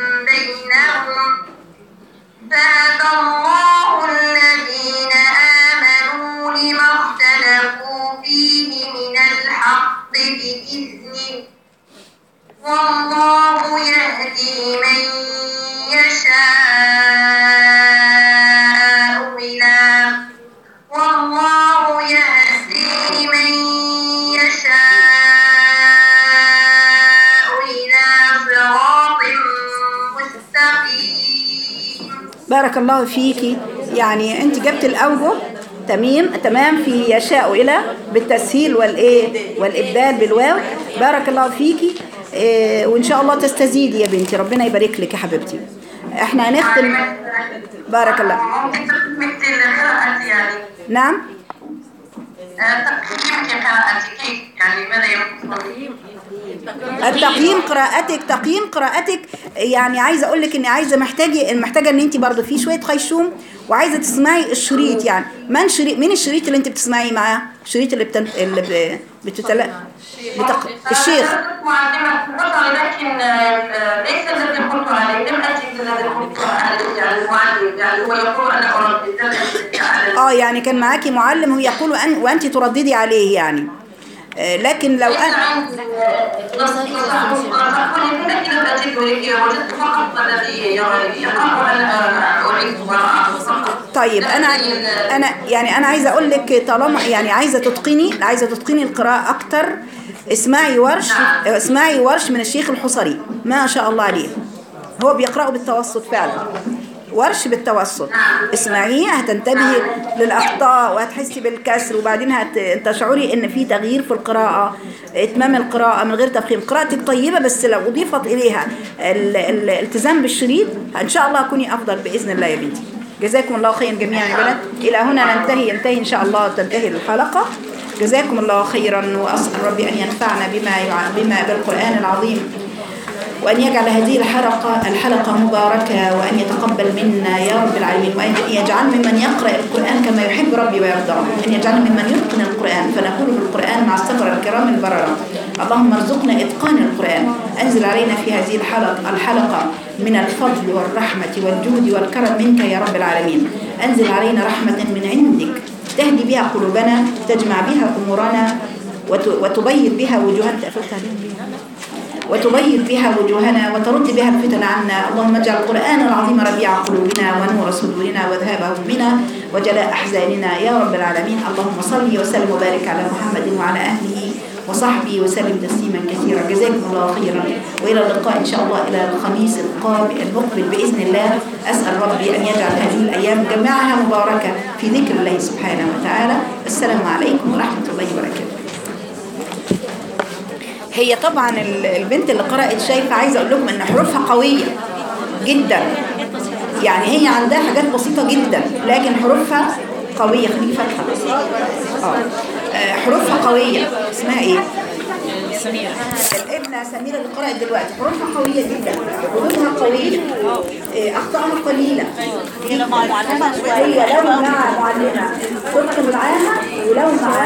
بارك الله فيكي يعني انت جبت الاوجه تمام تمام في يشاء الى بالتسهيل والايه والابدال بالواو بارك الله فيكي إيه وان شاء الله تستزيدي يا بنتي ربنا يبارك لك يا حبيبتي احنا هنختم بارك الله ممكن تثبتي القراءة يعني نعم تقييم قراءتك كيف يعني ماذا يقول التقييم قراءتك تقييم قراءتك يعني عايزه اقول لك اني عايزه محتاجه محتاجه ان انت برضو في شويه خيشوم وعايزه تسمعي الشريط يعني من شريط مين الشريط اللي انت بتسمعي معاه الشريط اللي بتن... اللي ب... بتتلا بتق... الشيخ معلمة البصر لكن آه، ليس الذي قلت عليه لم أجد الذي قلت عليه يعني المعلم يعني هو يقول أنا أردد على اه يعني كان معاكي معلم هو يقول أن وانت ترددي عليه يعني آه، لكن لو أن لكن لم أجد وجدت فقط الذي يقرأ أن أعيد قراءته فقط طيب انا انا يعني انا عايزه اقول لك طالما يعني عايزه تتقني عايزه تتقني القراءه اكتر اسمعي ورش اسمعي ورش من الشيخ الحصري ما شاء الله عليه هو بيقرأه بالتوسط فعلا ورش بالتوسط اسمعيه هتنتبهي للاخطاء وهتحسي بالكسر وبعدين هت... تشعري ان في تغيير في القراءه اتمام القراءه من غير تفخيم قراءتك طيبه بس لو اضيفت اليها ال... ال- الالتزام بالشريط ان شاء الله هتكوني افضل باذن الله يا بنتي جزاكم الله خيرا جميعا يا بنات الى هنا ننتهي ينتهي ان شاء الله تنتهي الحلقه جزاكم الله خيرا واسال ربي ان ينفعنا بما يع- بما بالقران العظيم وأن يجعل هذه الحلقة الحلقة مباركة وأن يتقبل منا يا رب العالمين وأن يجعل ممن يقرأ القرآن كما يحب ربي ويرضى أن يجعل ممن يتقن القرآن فنقول بالقرآن مع السفر الكرام البررة اللهم ارزقنا إتقان القرآن أنزل علينا في هذه الحلقة الحلقة من الفضل والرحمة والجود والكرم منك يا رب العالمين أنزل علينا رحمة من عندك تهدي بها قلوبنا تجمع بها أمورنا وت- وتبيض بها وجوهنا تقفلت عليهم بيها وتبيض بها وجوهنا وترد بها الفتن عنا اللهم اجعل القرآن العظيم ربيع قلوبنا ونور صدورنا وذهاب همنا وجلاء أحزاننا يا رب العالمين اللهم صل وسلم وبارك على محمد وعلى أهله وصحبه وسلم تسليما كثيرا جزاكم الله خيرا والى اللقاء ان شاء الله الى الخميس القابل المقبل باذن الله اسال ربي ان يجعل هذه الايام جميعها مباركه في ذكر الله سبحانه وتعالى السلام عليكم ورحمه الله وبركاته هي طبعا ال- البنت اللي قرأت شايفة عايزة أقول لكم إن حروفها قوية جدا يعني هي عندها حاجات بسيطة جدا لكن حروفها قوية خليكي فاتحة اه آه، حروفها قوية اسمها ايه؟ سميرة الابنة سميرة اللي قرأت دلوقتي حروفها قوية جدا حروفها قوية آه، أخطائها قليلة هي لما معلمة شوية هي لو مع معلمة كنت معاها ولو مع